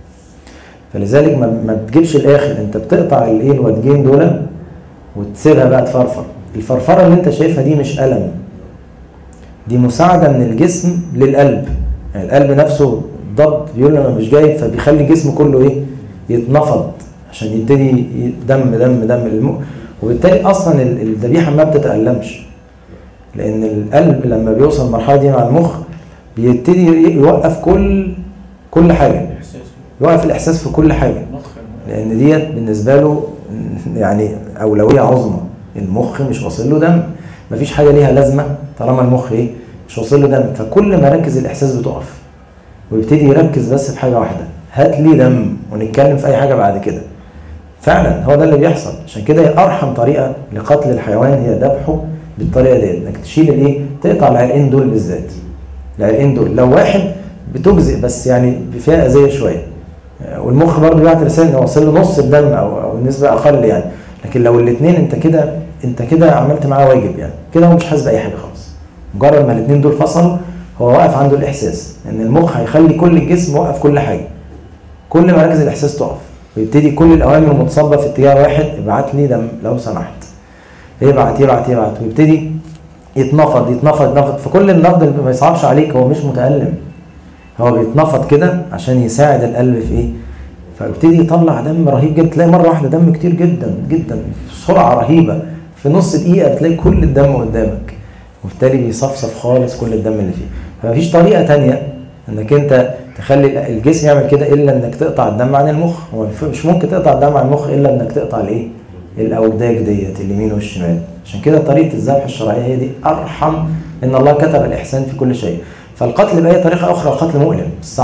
فلذلك ما, ما بتجيبش الاخر انت بتقطع الايه الوادجين دول وتسيبها بقى تفرفر الفرفره اللي انت شايفها دي مش الم دي مساعده من الجسم للقلب يعني القلب نفسه ضب بيقول انا مش جاي فبيخلي الجسم كله ايه يتنفض عشان يبتدي دم دم دم الم... وبالتالي اصلا الذبيحه ما بتتالمش لان القلب لما بيوصل المرحله دي مع المخ بيبتدي يوقف كل كل حاجه يوقف الاحساس في كل حاجه لان ديت بالنسبه له يعني اولويه عظمى المخ مش واصل له دم مفيش حاجه ليها لازمه طالما المخ ايه مش واصل له دم فكل مراكز الاحساس بتقف ويبتدي يركز بس في حاجه واحده هات لي دم ونتكلم في اي حاجه بعد كده فعلا هو ده اللي بيحصل عشان كده ارحم طريقه لقتل الحيوان هي ذبحه بالطريقه دي انك تشيل الايه تقطع العرقين دول بالذات العرقين دول لو واحد بتجزئ بس يعني فيها اذيه شويه والمخ برضه بيبعت رساله ان واصل له نص الدم او او نسبه اقل يعني لكن لو الاثنين انت كده انت كده عملت معاه واجب يعني كده هو مش حاسس باي حاجه خالص مجرد ما الاثنين دول فصلوا هو واقف عنده الاحساس ان المخ هيخلي كل الجسم واقف كل حاجه كل مراكز الاحساس تقف ويبتدي كل الاوامر متصبه في اتجاه واحد ابعت لي دم لو سمحت يبعت يبعت يبعت ويبتدي يتنفض يتنفض يتنفض فكل النفض اللي ما يصعبش عليك هو مش متالم هو بيتنفض كده عشان يساعد القلب في ايه فيبتدي يطلع دم رهيب جدا تلاقي مره واحده دم كتير جدا جدا بسرعه رهيبه في نص دقيقه تلاقي كل الدم قدامك وبالتالي بيصفصف خالص كل الدم اللي فيه فمفيش طريقه تانية انك انت تخلي الجسم يعمل كده الا انك تقطع الدم عن المخ هو مش ممكن تقطع الدم عن المخ الا انك تقطع الايه الاوداج ديت اليمين والشمال عشان كده طريقه الذبح الشرعيه هي دي ارحم ان الله كتب الاحسان في كل شيء فالقتل باي طريقه اخرى قتل مؤلم صعق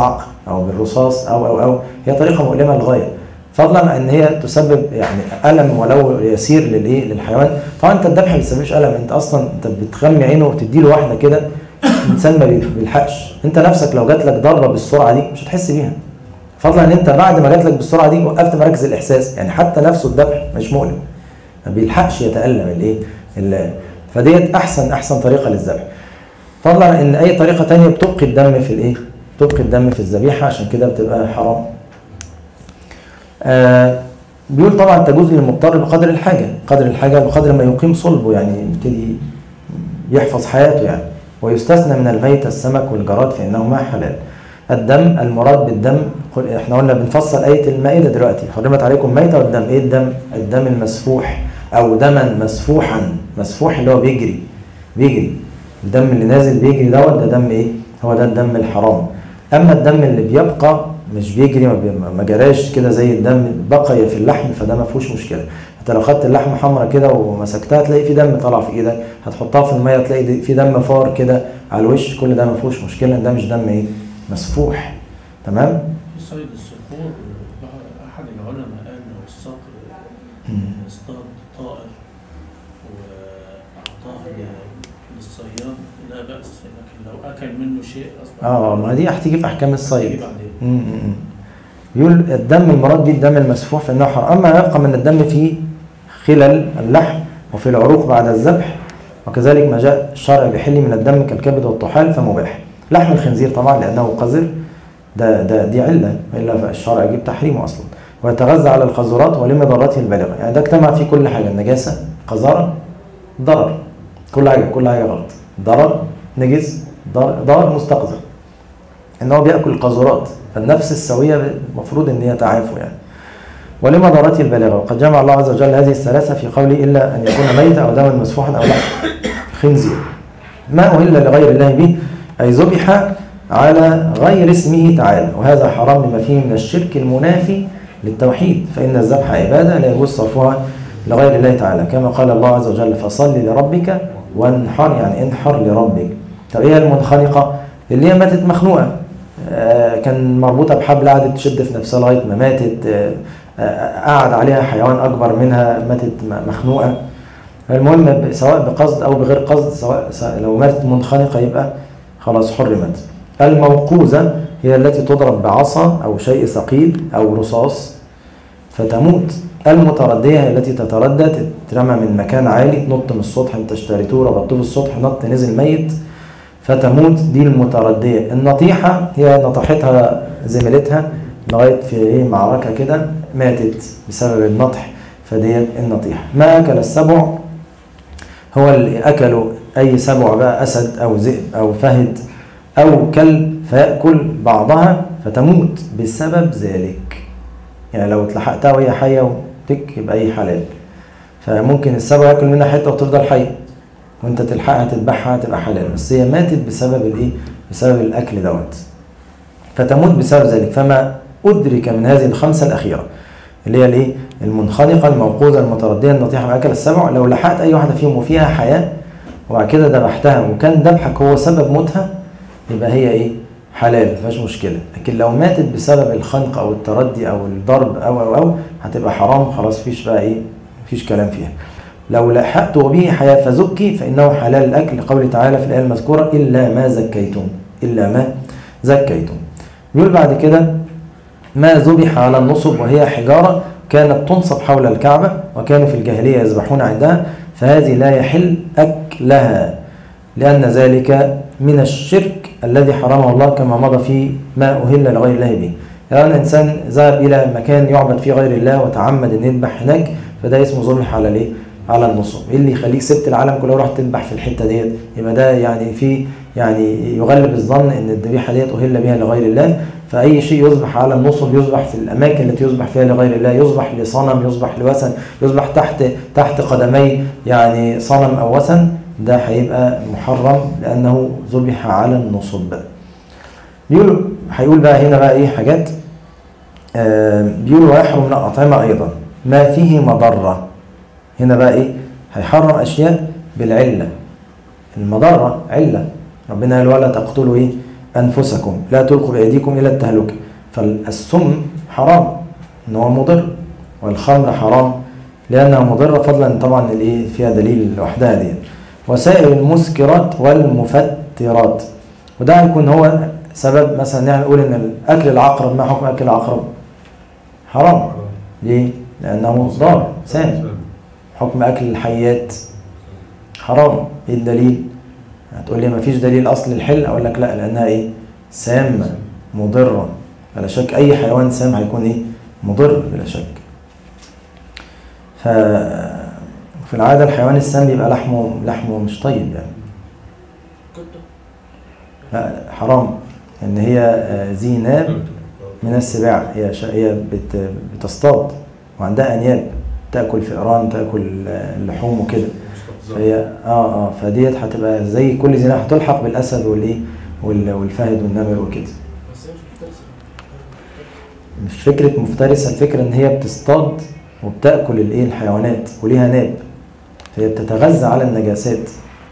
او بالرصاص او او او هي طريقه مؤلمه للغايه فضلا عن ان هي تسبب يعني الم ولو يسير للايه للحيوان طبعا انت الذبح ما بيسببش الم انت اصلا انت بتغمي عينه وتدي له واحده كده الانسان ما بيلحقش انت نفسك لو جات لك ضربه بالسرعه دي مش هتحس بيها فضلا ان انت بعد ما جات لك بالسرعه دي وقفت مراكز الاحساس يعني حتى نفسه الذبح مش مؤلم ما بيلحقش يتالم الايه ال- فديت احسن احسن طريقه للذبح فضلا عن ان اي طريقه تانية بتبقي الدم في الايه بتبقي الدم في الذبيحه عشان كده بتبقى حرام آه بيقول طبعا تجوز للمضطر بقدر الحاجه قدر الحاجه بقدر ما يقيم صلبه يعني يبتدي يحفظ حياته يعني ويستثنى من الميت السمك والجراد فانهما حلال الدم المراد بالدم قل- احنا قلنا بنفصل آية المائدة دلوقتي حرمت عليكم ميتة والدم ايه الدم؟ الدم المسفوح أو دما مسفوحا مسفوح اللي هو بيجري بيجري الدم اللي نازل بيجري دوت ده دم ايه؟ هو ده الدم الحرام أما الدم اللي بيبقى مش بيجري ما, بي... ما جراش كده زي الدم بقي في اللحم فده ما فيهوش مشكلة انت لو خدت اللحمة حمرا كده ومسكتها تلاقي في دم طالع في ايدك هتحطها في المية تلاقي دي- في دم فار كده على الوش كل ده ما فيهوش مشكلة ده مش دم ايه؟ مسفوح تمام؟ في صيد الصقور أحد العلماء قال لو الصقر مم. اصطاد طائر وأعطاه ل- للصياد لا بأس لكن لو أكل منه شيء أصبح اه ما دي هتيجي في احكام الصيد هتيجي بعدين مم، مم، مم. بيقول الدم المراد به الدم المسفوح فانه حرام اما يبقى من الدم في خلل اللحم وفي العروق بعد الذبح وكذلك ما جاء الشرع بحل من الدم كالكبد والطحال فمباح لحم الخنزير طبعا لانه قذر ده ده دي عله الا فالشرع يجيب تحريمه اصلا ويتغذى على القذورات ولمضرته البالغه يعني ده اجتمع فيه كل حاجه النجاسه قذاره ضرر كل حاجه كل حاجه غلط ضرر نجس ضرر, ضرر مستقذر ان هو بياكل القذورات فالنفس السويه المفروض ان هي تعافوا يعني ولما ضرته البالغه وقد جمع الله عز وجل هذه الثلاثه في قوله الا ان يكون ميتا او دما مسفوحا او لحم خنزير ما اهل لغير الله به اي ذبح على غير اسمه تعالى وهذا حرام لما فيه من الشرك المنافي للتوحيد فان الذبح عباده لا يجوز صرفها لغير الله تعالى كما قال الله عز وجل فصل لربك وانحر يعني انحر لربك طب ايه المنخنقه اللي هي ماتت مخنوقه آه، كان مربوطه بحبل قعدت تشد في نفسها لغايه ما ماتت آه، آه، قعد عليها حيوان اكبر منها ماتت م- مخنوقه المهم ب- سواء بقصد او بغير قصد سواء سواء لو ماتت منخنقه يبقى خلاص حرمت الموقوذه هي التي تضرب بعصا او شيء ثقيل او رصاص فتموت المتردية هي التي تتردى تترمى من مكان عالي تنط من السطح انت اشتريتوه ربطوه في السطح نط نزل ميت فتموت دي المتردية النطيحة هي نطحتها زميلتها لغاية في ايه معركة كده ماتت بسبب النطح فديت النطيحة ما أكل السبع هو اللي أكلوا أي سبع بقى أسد أو ذئب أو فهد أو كلب فيأكل بعضها فتموت بسبب ذلك يعني لو اتلحقتها وهي حية وتك يبقى أي حلال فممكن السبع ياكل منها حتة وتفضل حية وانت تلحقها تذبحها تبقى حلال بس هي ماتت بسبب الايه؟ بسبب الاكل دوت فتموت بسبب ذلك فما ادرك من هذه الخمسه الاخيره اللي هي الايه؟ المنخنقه الموقوذه المترديه النطيحه ما اكل السبع لو لحقت اي واحده فيهم وفيها حياه وبعد كده ذبحتها وكان ذبحك هو سبب موتها يبقى هي ايه؟ حلال مفيهاش مشكله لكن لو ماتت بسبب الخنق او التردي او الضرب او او او هتبقى حرام خلاص مفيش بقى ايه؟ مفيش كلام فيها لو لحقت به حياة فزكي فإنه حلال الأكل لقوله تعالى في الآية المذكورة إلا ما زكيتم إلا ما زكيتم يقول بعد كده ما ذبح على النصب وهي حجارة كانت تنصب حول الكعبة وكانوا في الجاهلية يذبحون عندها فهذه لا يحل أكلها لأن ذلك من الشرك الذي حرمه الله كما مضى في ما أهل لغير الله به يعني إنسان ذهب إلى مكان يعبد فيه غير الله وتعمد أن يذبح هناك فده اسمه ذبح على الإيه؟ على النصب ايه اللي يخليك سبت العالم كله ورحت تذبح في الحته ديت يبقى ده يعني في يعني يغلب الظن ان الذبيحه ديت اهل بها لغير الله فاي شيء يذبح على النصب يذبح في الاماكن التي يذبح فيها لغير الله يذبح لصنم يذبح لوثن يذبح تحت تحت قدمي يعني صنم او وثن ده هيبقى محرم لانه ذبح على النصب بيقول هيقول بقى هنا بقى ايه حاجات آه بيقول ويحرم من الاطعمه ايضا ما فيه مضره هنا بقى ايه هيحرم اشياء بالعله المضره عله ربنا قال ولا تقتلوا ايه أنفسكم لا تلقوا بأيديكم إلى التهلكة فالسم حرام إن هو مضر والخمر حرام لأنها مضرة فضلا طبعا الإيه فيها دليل لوحدها دي وسائر المسكرات والمفترات وده هيكون هو سبب مثلا يعني نقول إن أكل العقرب ما حكم أكل العقرب؟ حرام ليه؟ لأنه ضار سام حكم أكل الحيات حرام إيه الدليل؟ هتقول لي مفيش دليل أصل الحل أقول لك لا لأنها إيه؟ سامة مضرة بلا شك أي حيوان سام هيكون إيه؟ مضر بلا شك ف في العادة الحيوان السام بيبقى لحمه لحمه مش طيب يعني لا حرام ان هي آه، ذي ناب من السباع هي ش... هي بت... بتصطاد وعندها انياب تاكل فئران تاكل آه، اللحوم وكده فهي اه اه فديت هتبقى زي كل زنا هتلحق بالاسد والايه وال... والفهد والنمر وكده مش فكره مفترسه الفكره ان هي بتصطاد وبتاكل الايه الحيوانات وليها ناب فهي بتتغذى على النجاسات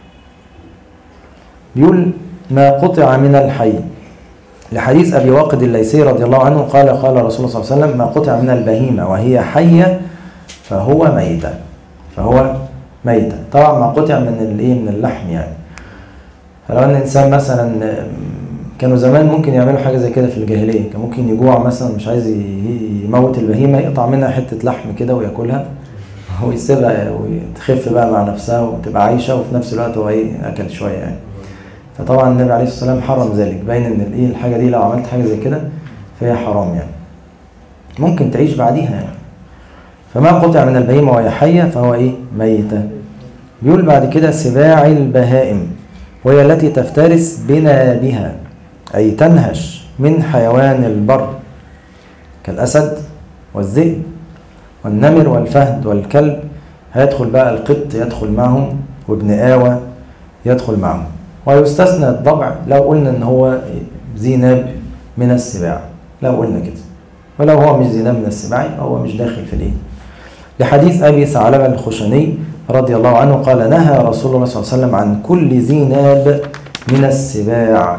بيقول ما قطع من الحي لحديث ابي واقد الليثي رضي الله عنه قال قال رسول الله صلى الله عليه وسلم ما قطع من البهيمه وهي حيه فهو ميته فهو ميته طبعا ما قطع من الايه من اللحم يعني فلو ان الانسان مثلا كانوا زمان ممكن يعملوا حاجه زي كده في الجاهليه كان ممكن يجوع مثلا مش عايز ي- يموت البهيمه يقطع منها حته لحم كده وياكلها ويسيبها وتخف بقى مع نفسها وتبقى عايشه وفي نفس الوقت هو ايه اكل شويه يعني فطبعا النبي عليه الصلاه والسلام حرم ذلك باين ان الايه الحاجه دي لو عملت حاجه زي كده فهي حرام يعني ممكن تعيش بعديها يعني فما قطع من البهيمه وهي حيه فهو ايه ميته بيقول بعد كده سباع البهائم وهي التي تفترس بنابها أي تنهش من حيوان البر كالأسد والذئب والنمر والفهد والكلب هيدخل بقى القط يدخل معهم وابن آوى يدخل معهم ويستثنى الضبع لو قلنا ان هو ذي ناب من السباع لو قلنا كده ولو هو مش ذي ناب من السباع يبقى هو مش داخل في الايه لحديث ابي ثعلبه الخشني رضي الله عنه قال نهى رسول الله صلى الله عليه وسلم عن كل ذي ناب من السباع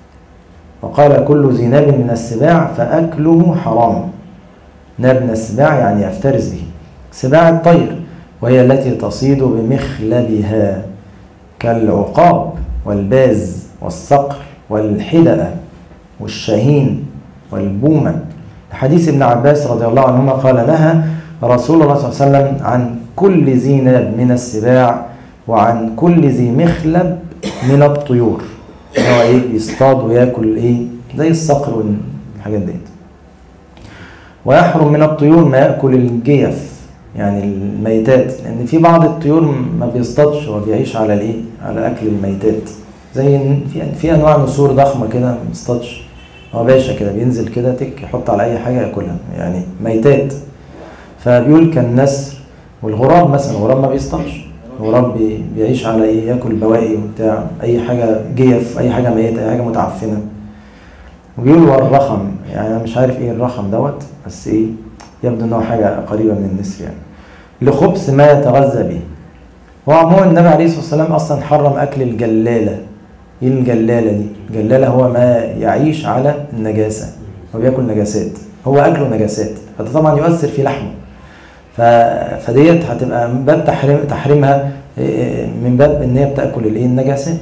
وقال كل ذي ناب من السباع فأكله حرام ناب من السباع يعني يفترس به سباع الطير وهي التي تصيد بمخلبها كالعقاب والباز والصقر والحدأة والشاهين والبومة حديث ابن عباس رضي الله عنهما قال نهى رسول الله صلى الله عليه وسلم عن كل ذي ناب من السباع وعن كل ذي مخلب من الطيور هو ايه يصطاد وياكل ايه زي الصقر والحاجات ديت ويحرم من الطيور ما ياكل الجيف يعني الميتات لان في بعض الطيور ما بيصطادش هو بيعيش على الايه على اكل الميتات زي إن في في انواع نسور ضخمه كده ما بيصطادش هو باشا كده بينزل كده تك يحط على اي حاجه ياكلها يعني ميتات فبيقول كالنسر والغراب مثلا الغراب ما بيصطادش الغراب بي- بيعيش على ايه ياكل بواقي وبتاع اي حاجه جيف اي حاجه ميته اي حاجه متعفنه وبيقول والرخم يعني انا مش عارف ايه الرخم دوت بس ايه يبدو ان هو حاجه قريبه من النسر يعني لخبث ما يتغذى به هو عموما النبي عليه الصلاه والسلام اصلا حرم اكل الجلاله ايه الجلاله دي الجلاله هو ما يعيش على النجاسه هو بياكل نجاسات هو اكله نجاسات فده طبعا يؤثر في لحمه ف... فديت هتبقى من باب تحريم تحريمها إيه، من باب ان هي بتاكل الايه النجاسات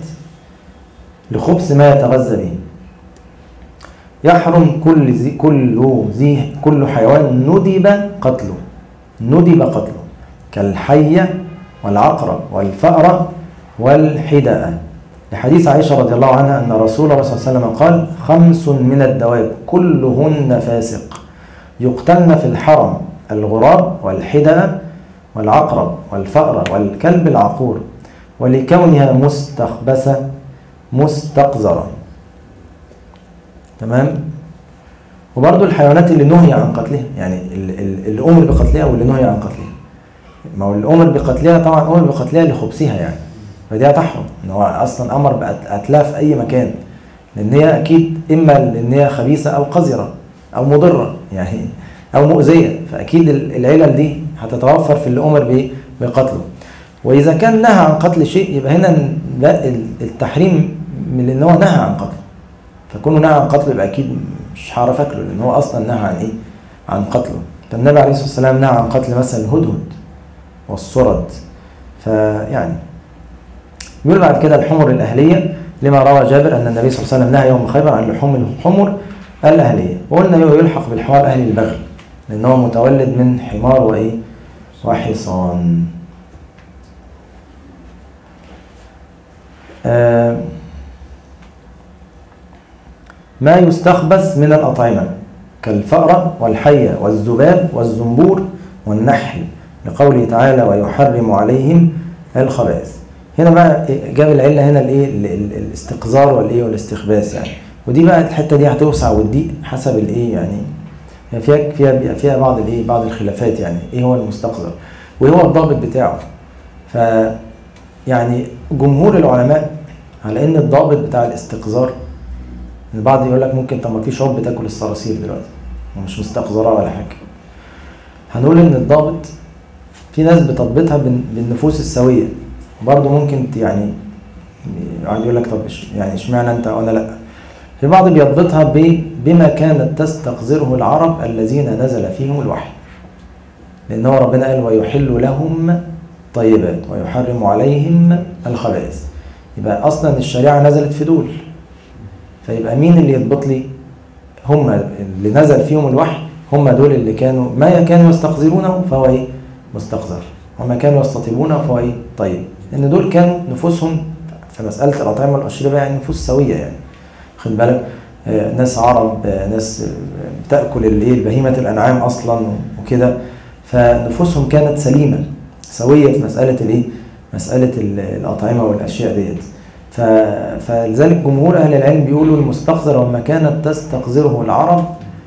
لخبث ما يتغذى به يحرم كل ذي كل ذي كل حيوان ندب قتله ندب قتله كالحية والعقرب والفأرة والحدأة لحديث عائشة رضي الله عنها أن رسول الله صلى الله عليه وسلم قال خمس من الدواب كلهن فاسق يقتلن في الحرم الغراب والحدأة والعقرب والفأرة والكلب العقور ولكونها مستخبثة مستقذرة تمام وبرضو الحيوانات اللي نهي عن قتلها يعني ال- ال- اللي أمر بقتلها واللي نهي عن قتلها ما هو اللي أمر بقتلها طبعا أمر بقتلها لخبثها يعني فدي هتحرم ان هو اصلا امر بقتلها في اي مكان لان هي اكيد اما لان هي خبيثه او قذره او مضره يعني او مؤذيه فاكيد ال- العلل دي هتتوفر في اللي امر بايه بقتله واذا كان نهى عن قتل شيء يبقى هنا لا ال- التحريم من ان هو نهى عن قتله فكونه نهى عن قتله يبقى اكيد مش هعرف اكله لان هو اصلا نهى عن ايه عن قتله فالنبي عليه الصلاه والسلام نهى عن قتل مثلا الهدهد والصرد فيعني بيقول بعد كده الحمر الاهليه لما روى جابر ان النبي صلى الله عليه وسلم نهى يوم خيبر عن لحوم الحمر الاهليه وقلنا يلحق بالحمار اهلي البغل لان هو متولد من حمار وايه وحصان آه ما يستخبث من الأطعمة كالفأرة والحية والذباب والزنبور والنحل لقوله تعالى ويحرم عليهم الخبائث هنا بقى جاب العلة هنا الايه ال- ال- الاستقذار والايه والاستخباث يعني ودي بقى الحتة دي هتوسع وتضيق حسب الايه يعني هي فيها فيها بيبقى فيها بعض الايه بعض الخلافات يعني ايه هو المستقذر وايه هو الضابط بتاعه ف يعني جمهور العلماء على ان الضابط بتاع الاستقذار البعض يقول لك ممكن طب ما في شعوب بتاكل الصراصير دلوقتي ومش مستقذرة ولا حاجة هنقول ان الضابط في ناس بتضبطها بال- بالنفوس السوية برضه ممكن ت- يعني يقعد يقول لك طب إش- يعني اشمعنى انت وانا لا في بعض بيضبطها ب- بما كانت تستقذره العرب الذين نزل فيهم الوحي لان هو ربنا قال ويحل لهم طيبات ويحرم عليهم الخبائث يبقى اصلا الشريعه نزلت في دول فيبقى مين اللي يضبط لي هم اللي نزل فيهم الوحي هم دول اللي كانوا ما كانوا يستقذرونه فهو ايه مستقذر وما كانوا يستطيبونه فهو ايه طيب لان دول كانوا نفوسهم في مساله الاطعمه والاشربه يعني نفوس سويه يعني خد بالك آه، ناس عرب آه، ناس آه، بتاكل الايه بهيمه الانعام اصلا وكده فنفوسهم كانت سليمه سويه في مساله الايه مساله ال- الاطعمه والاشياء ديت ف... فلذلك جمهور اهل العلم بيقولوا المستقذر وما كانت تستقذره العرب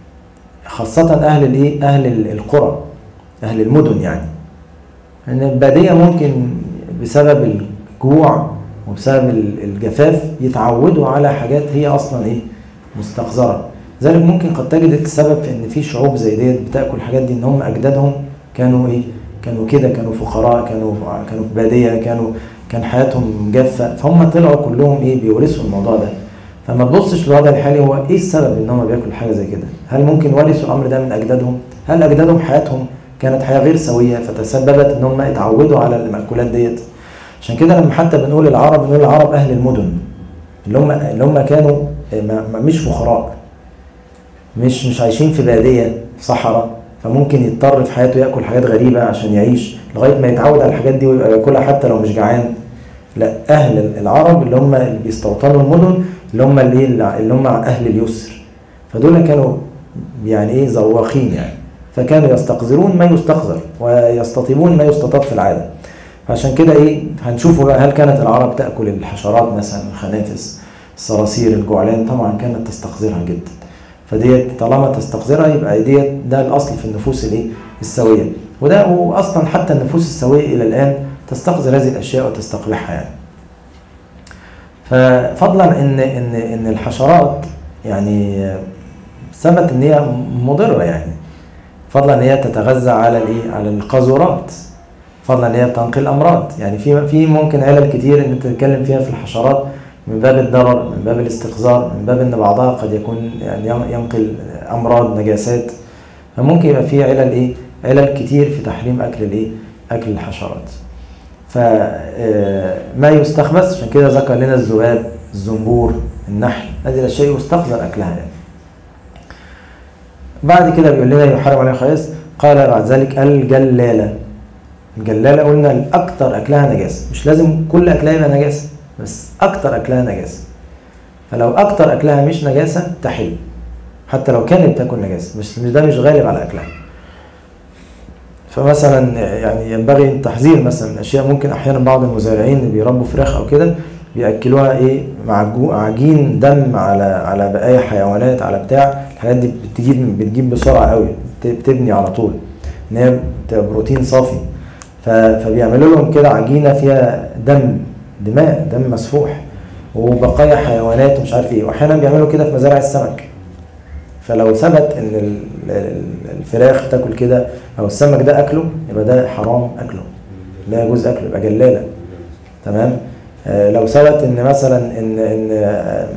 خاصة أهل الإيه؟ أهل ال- القرى أهل المدن يعني لأن البادية ممكن بسبب الجوع وبسبب ال- الجفاف يتعودوا على حاجات هي أصلا إيه؟ مستقذرة لذلك ممكن قد تجد السبب في إن في شعوب زي ديت بتاكل الحاجات دي إن هم أجدادهم كانوا إيه؟ كانوا كده كانوا فقراء كانوا كانوا في بادية كانوا كان حياتهم جافة فهم طلعوا كلهم إيه بيورثوا الموضوع ده فما تبصش للوضع الحالي هو ايه السبب ان هم بياكلوا حاجه زي كده؟ هل ممكن ورثوا الامر ده من اجدادهم؟ هل اجدادهم حياتهم كانت حياه غير سويه فتسببت ان هم اتعودوا على المأكولات ديت؟ عشان كده لما حتى بنقول العرب بنقول العرب اهل المدن اللي هم اللي هم كانوا ما ما- مش فقراء مش مش عايشين في باديه صحراء فممكن يضطر في حياته ياكل حاجات غريبه عشان يعيش لغايه ما يتعود على الحاجات دي ويبقى ياكلها حتى لو مش جعان لا اهل العرب اللي هم اللي بيستوطنوا المدن اللي هم اللي اللي هم اهل اليسر فدول كانوا يعني ايه زواقين يعني فكانوا يستقذرون ما يستقذر ويستطيبون ما يستطاب في العاده عشان كده ايه هنشوفوا بقى هل كانت العرب تاكل الحشرات مثلا الخنافس الصراصير الجعلان طبعا كانت تستقذرها جدا فديت طالما تستقذرها يبقى ديت ده الاصل في النفوس الايه السويه وده واصلا حتى النفوس السويه الى الان تستقذر هذه الاشياء وتستقبحها يعني ففضلا ان ان ان الحشرات يعني ثبت ان هي مضره يعني فضلا ان هي تتغذى على الايه على القاذورات فضلا ان هي بتنقل امراض يعني في في ممكن علل كتير ان انت تتكلم فيها في الحشرات من باب الضرر من باب الاستقذار من باب ان بعضها قد يكون يعني ينقل امراض نجاسات فممكن يبقى في علل ايه علل كتير في تحريم اكل الايه اكل الحشرات فما يستخبث عشان كده ذكر لنا الذباب الزنبور النحل هذه الاشياء يستقذر اكلها يعني بعد كده بيقول لنا يحرم عليها الخبائث قال بعد ذلك الجلاله الجلاله قلنا الاكثر اكلها نجاسه مش لازم كل اكلها يبقى نجاسه بس اكثر اكلها نجاسه فلو اكثر اكلها مش نجاسه تحل حتى لو كانت بتاكل نجاسه مش مش ده مش غالب على اكلها فمثلا يعني ينبغي التحذير مثلا من اشياء ممكن احيانا بعض المزارعين اللي بيربوا فراخ او كده بياكلوها ايه معجو- عجين دم على على بقايا حيوانات على بتاع الحاجات دي بتجيب بتجيب بسرعه قوي بت- بتبني على طول ان هي بتبقى بروتين صافي ف- فبيعملوا لهم كده عجينه فيها دم دماء دم مسفوح وبقايا حيوانات ومش عارف ايه واحيانا بيعملوا كده في مزارع السمك فلو ثبت ان ال- ال- الفراخ تاكل كده او السمك ده اكله يبقى ده حرام اكله لا يجوز اكله يبقى جلاله تمام آه، لو ثبت ان مثلا ان ان آه،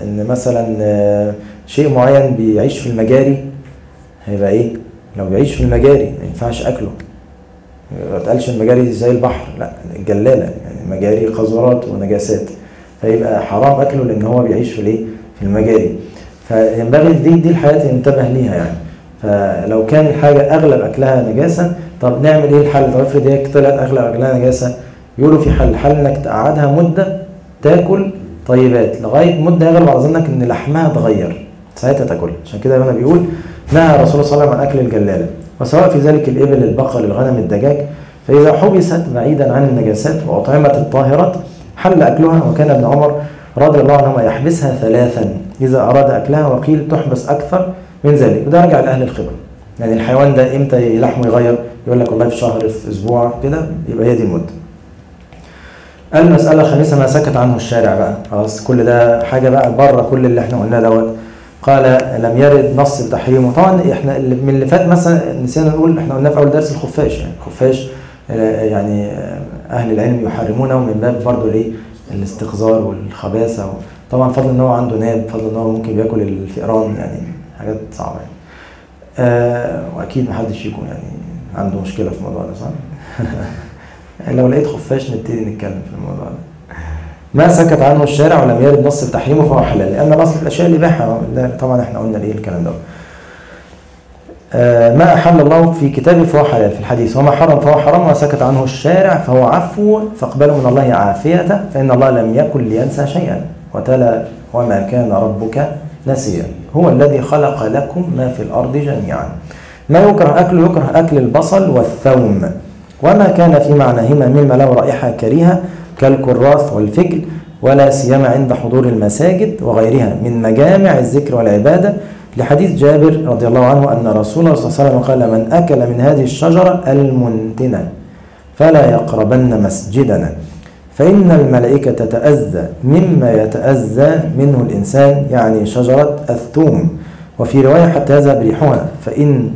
ان مثلا آه، شيء معين بيعيش في المجاري هيبقى ايه لو بيعيش في المجاري ما ينفعش اكله ما تقالش المجاري زي البحر لا الجلاله يعني مجاري قذورات ونجاسات فيبقى حرام اكله لان هو بيعيش في الايه في المجاري فينبغي دي دي الحياه ينتبه ليها يعني فلو كان الحاجه اغلب اكلها نجاسه طب نعمل ايه الحل طب افرض هي طلعت اغلب اكلها نجاسه يقولوا في حل حل انك تقعدها مده تاكل طيبات لغايه مده يغلب على ظنك ان لحمها اتغير ساعتها تاكل عشان كده هنا بيقول نهى الرسول صلى الله عليه وسلم عن اكل الجلاله وسواء في ذلك الابل البقر الغنم الدجاج فاذا حبست بعيدا عن النجاسات واطعمت الطاهرات حل اكلها وكان ابن عمر رضي الله عنهما يحبسها ثلاثا اذا اراد اكلها وقيل تحبس اكثر من ذلك وده راجع لاهل الخبره يعني الحيوان ده امتى لحمه يغير يقول لك والله في شهر في اسبوع كده يبقى هي دي المده المسألة الخامسة ما سكت عنه الشارع بقى خلاص كل ده حاجة بقى بره كل اللي احنا قلناه دوت قال لم يرد نص بتحريمه طبعا احنا اللي من اللي فات مثلا نسينا نقول احنا قلنا في اول درس الخفاش يعني الخفاش آه، يعني آه، اهل العلم يحرمونه من باب برضه الايه الاستقذار والخباثه طبعا فضل ان هو عنده ناب فضل ان هو ممكن بياكل الفئران يعني حاجات صعبه يعني آه واكيد محدش فيكم يعني عنده مشكله في الموضوع ده صح؟ يعني لو لقيت خفاش نبتدي نتكلم في الموضوع ده ما سكت عنه الشارع ولم يرد نص بتحريمه فهو حلال لان الاصل في الاشياء الاباحه ده طبعا احنا قلنا ليه الكلام ده آه، ما احل الله في كتابه فهو حلال في الحديث وما حرم فهو حرام وما سكت عنه الشارع فهو عفو فاقبلوا من الله عافيته فان الله لم يكن لينسى شيئا وتلا وما كان ربك نسيا هو الذي خلق لكم ما في الارض جميعا ما يكره اكله يكره اكل البصل والثوم وما كان في معناهما مما له رائحه كريهه كالكراث والفجل ولا سيما عند حضور المساجد وغيرها من مجامع الذكر والعباده لحديث جابر رضي الله عنه ان رسول الله صلى الله عليه وسلم قال من اكل من هذه الشجره المنتنه فلا يقربن مسجدنا فإن الملائكة تتأذى مما يتأذى منه الإنسان يعني شجرة الثوم وفي رواية حتى يذهب ريحها فإن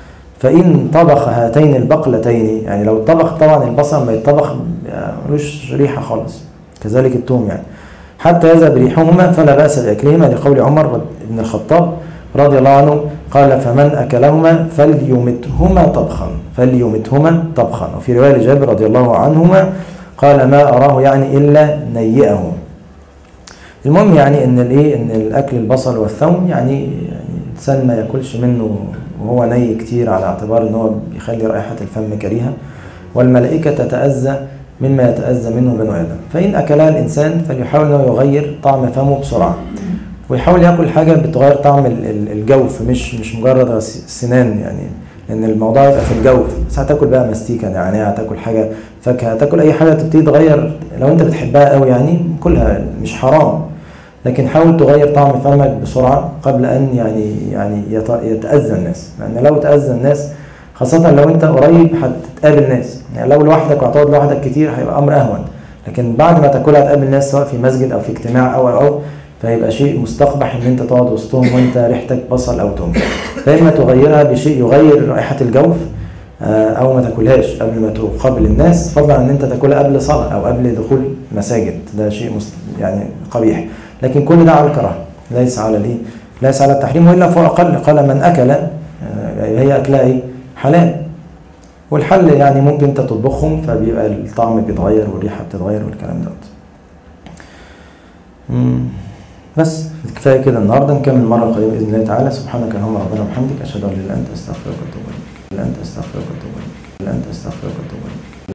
فإن طبخ هاتين البقلتين يعني لو طبخ طبعا البصل ما يطبخ ملوش ريحة خالص كذلك الثوم يعني حتى يذهب ريحهما فلا بأس بأكلهما لقول عمر بن الخطاب رضي الله عنه قال فمن أكلهما فليمتهما طبخا فليمتهما طبخا وفي رواية لجابر رضي الله عنهما قال ما أراه يعني إلا نيئه المهم يعني ان الايه ان الاكل البصل والثوم يعني يعني الانسان ما ياكلش منه وهو ني كتير على اعتبار ان هو بيخلي رائحه الفم كريهه والملائكه تتاذى مما يتاذى منه بنو ادم فان اكلها الانسان فليحاول انه يغير طعم فمه بسرعه ويحاول ياكل حاجه بتغير طعم ال- ال- الجوف مش مش مجرد غس- سنان يعني لان الموضوع يبقى في الجوف بس هتاكل بقى مستيكه نعناع هتاكل حاجه فاكهه هتاكل اي حاجه تبتدي تغير لو انت بتحبها قوي يعني كلها مش حرام لكن حاول تغير طعم فمك بسرعه قبل ان يعني يعني يت- يتاذى الناس لان لو تاذى الناس خاصة لو انت قريب هتقابل ناس يعني لو لوحدك وهتقعد لوحدك كتير هيبقى امر اهون لكن بعد ما تاكلها هتقابل ناس سواء في مسجد او في اجتماع او او او فيبقى شيء مستقبح ان انت تقعد وسطهم وانت ريحتك بصل او توم فاما تغيرها بشيء يغير رائحة الجوف آه، او ما تاكلهاش قبل ما تقابل الناس فضلا عن ان انت تاكلها قبل صلاة او قبل دخول مساجد ده شيء مست... يعني قبيح لكن كل ده على الكراهه ليس على الايه ليس على التحريم والا فهو اقل قال من اكل آه، هي اكلها ايه حلال والحل يعني ممكن انت تطبخهم فبيبقى الطعم بيتغير والريحه بتتغير والكلام دوت مم. بس كفايه كده النهارده نكمل المره القادمه باذن الله تعالى سبحانك اللهم ربنا وبحمدك اشهد ان لا اله الا انت استغفرك واتوب اليك لا انت استغفرك واتوب اليك لا انت استغفرك واتوب اليك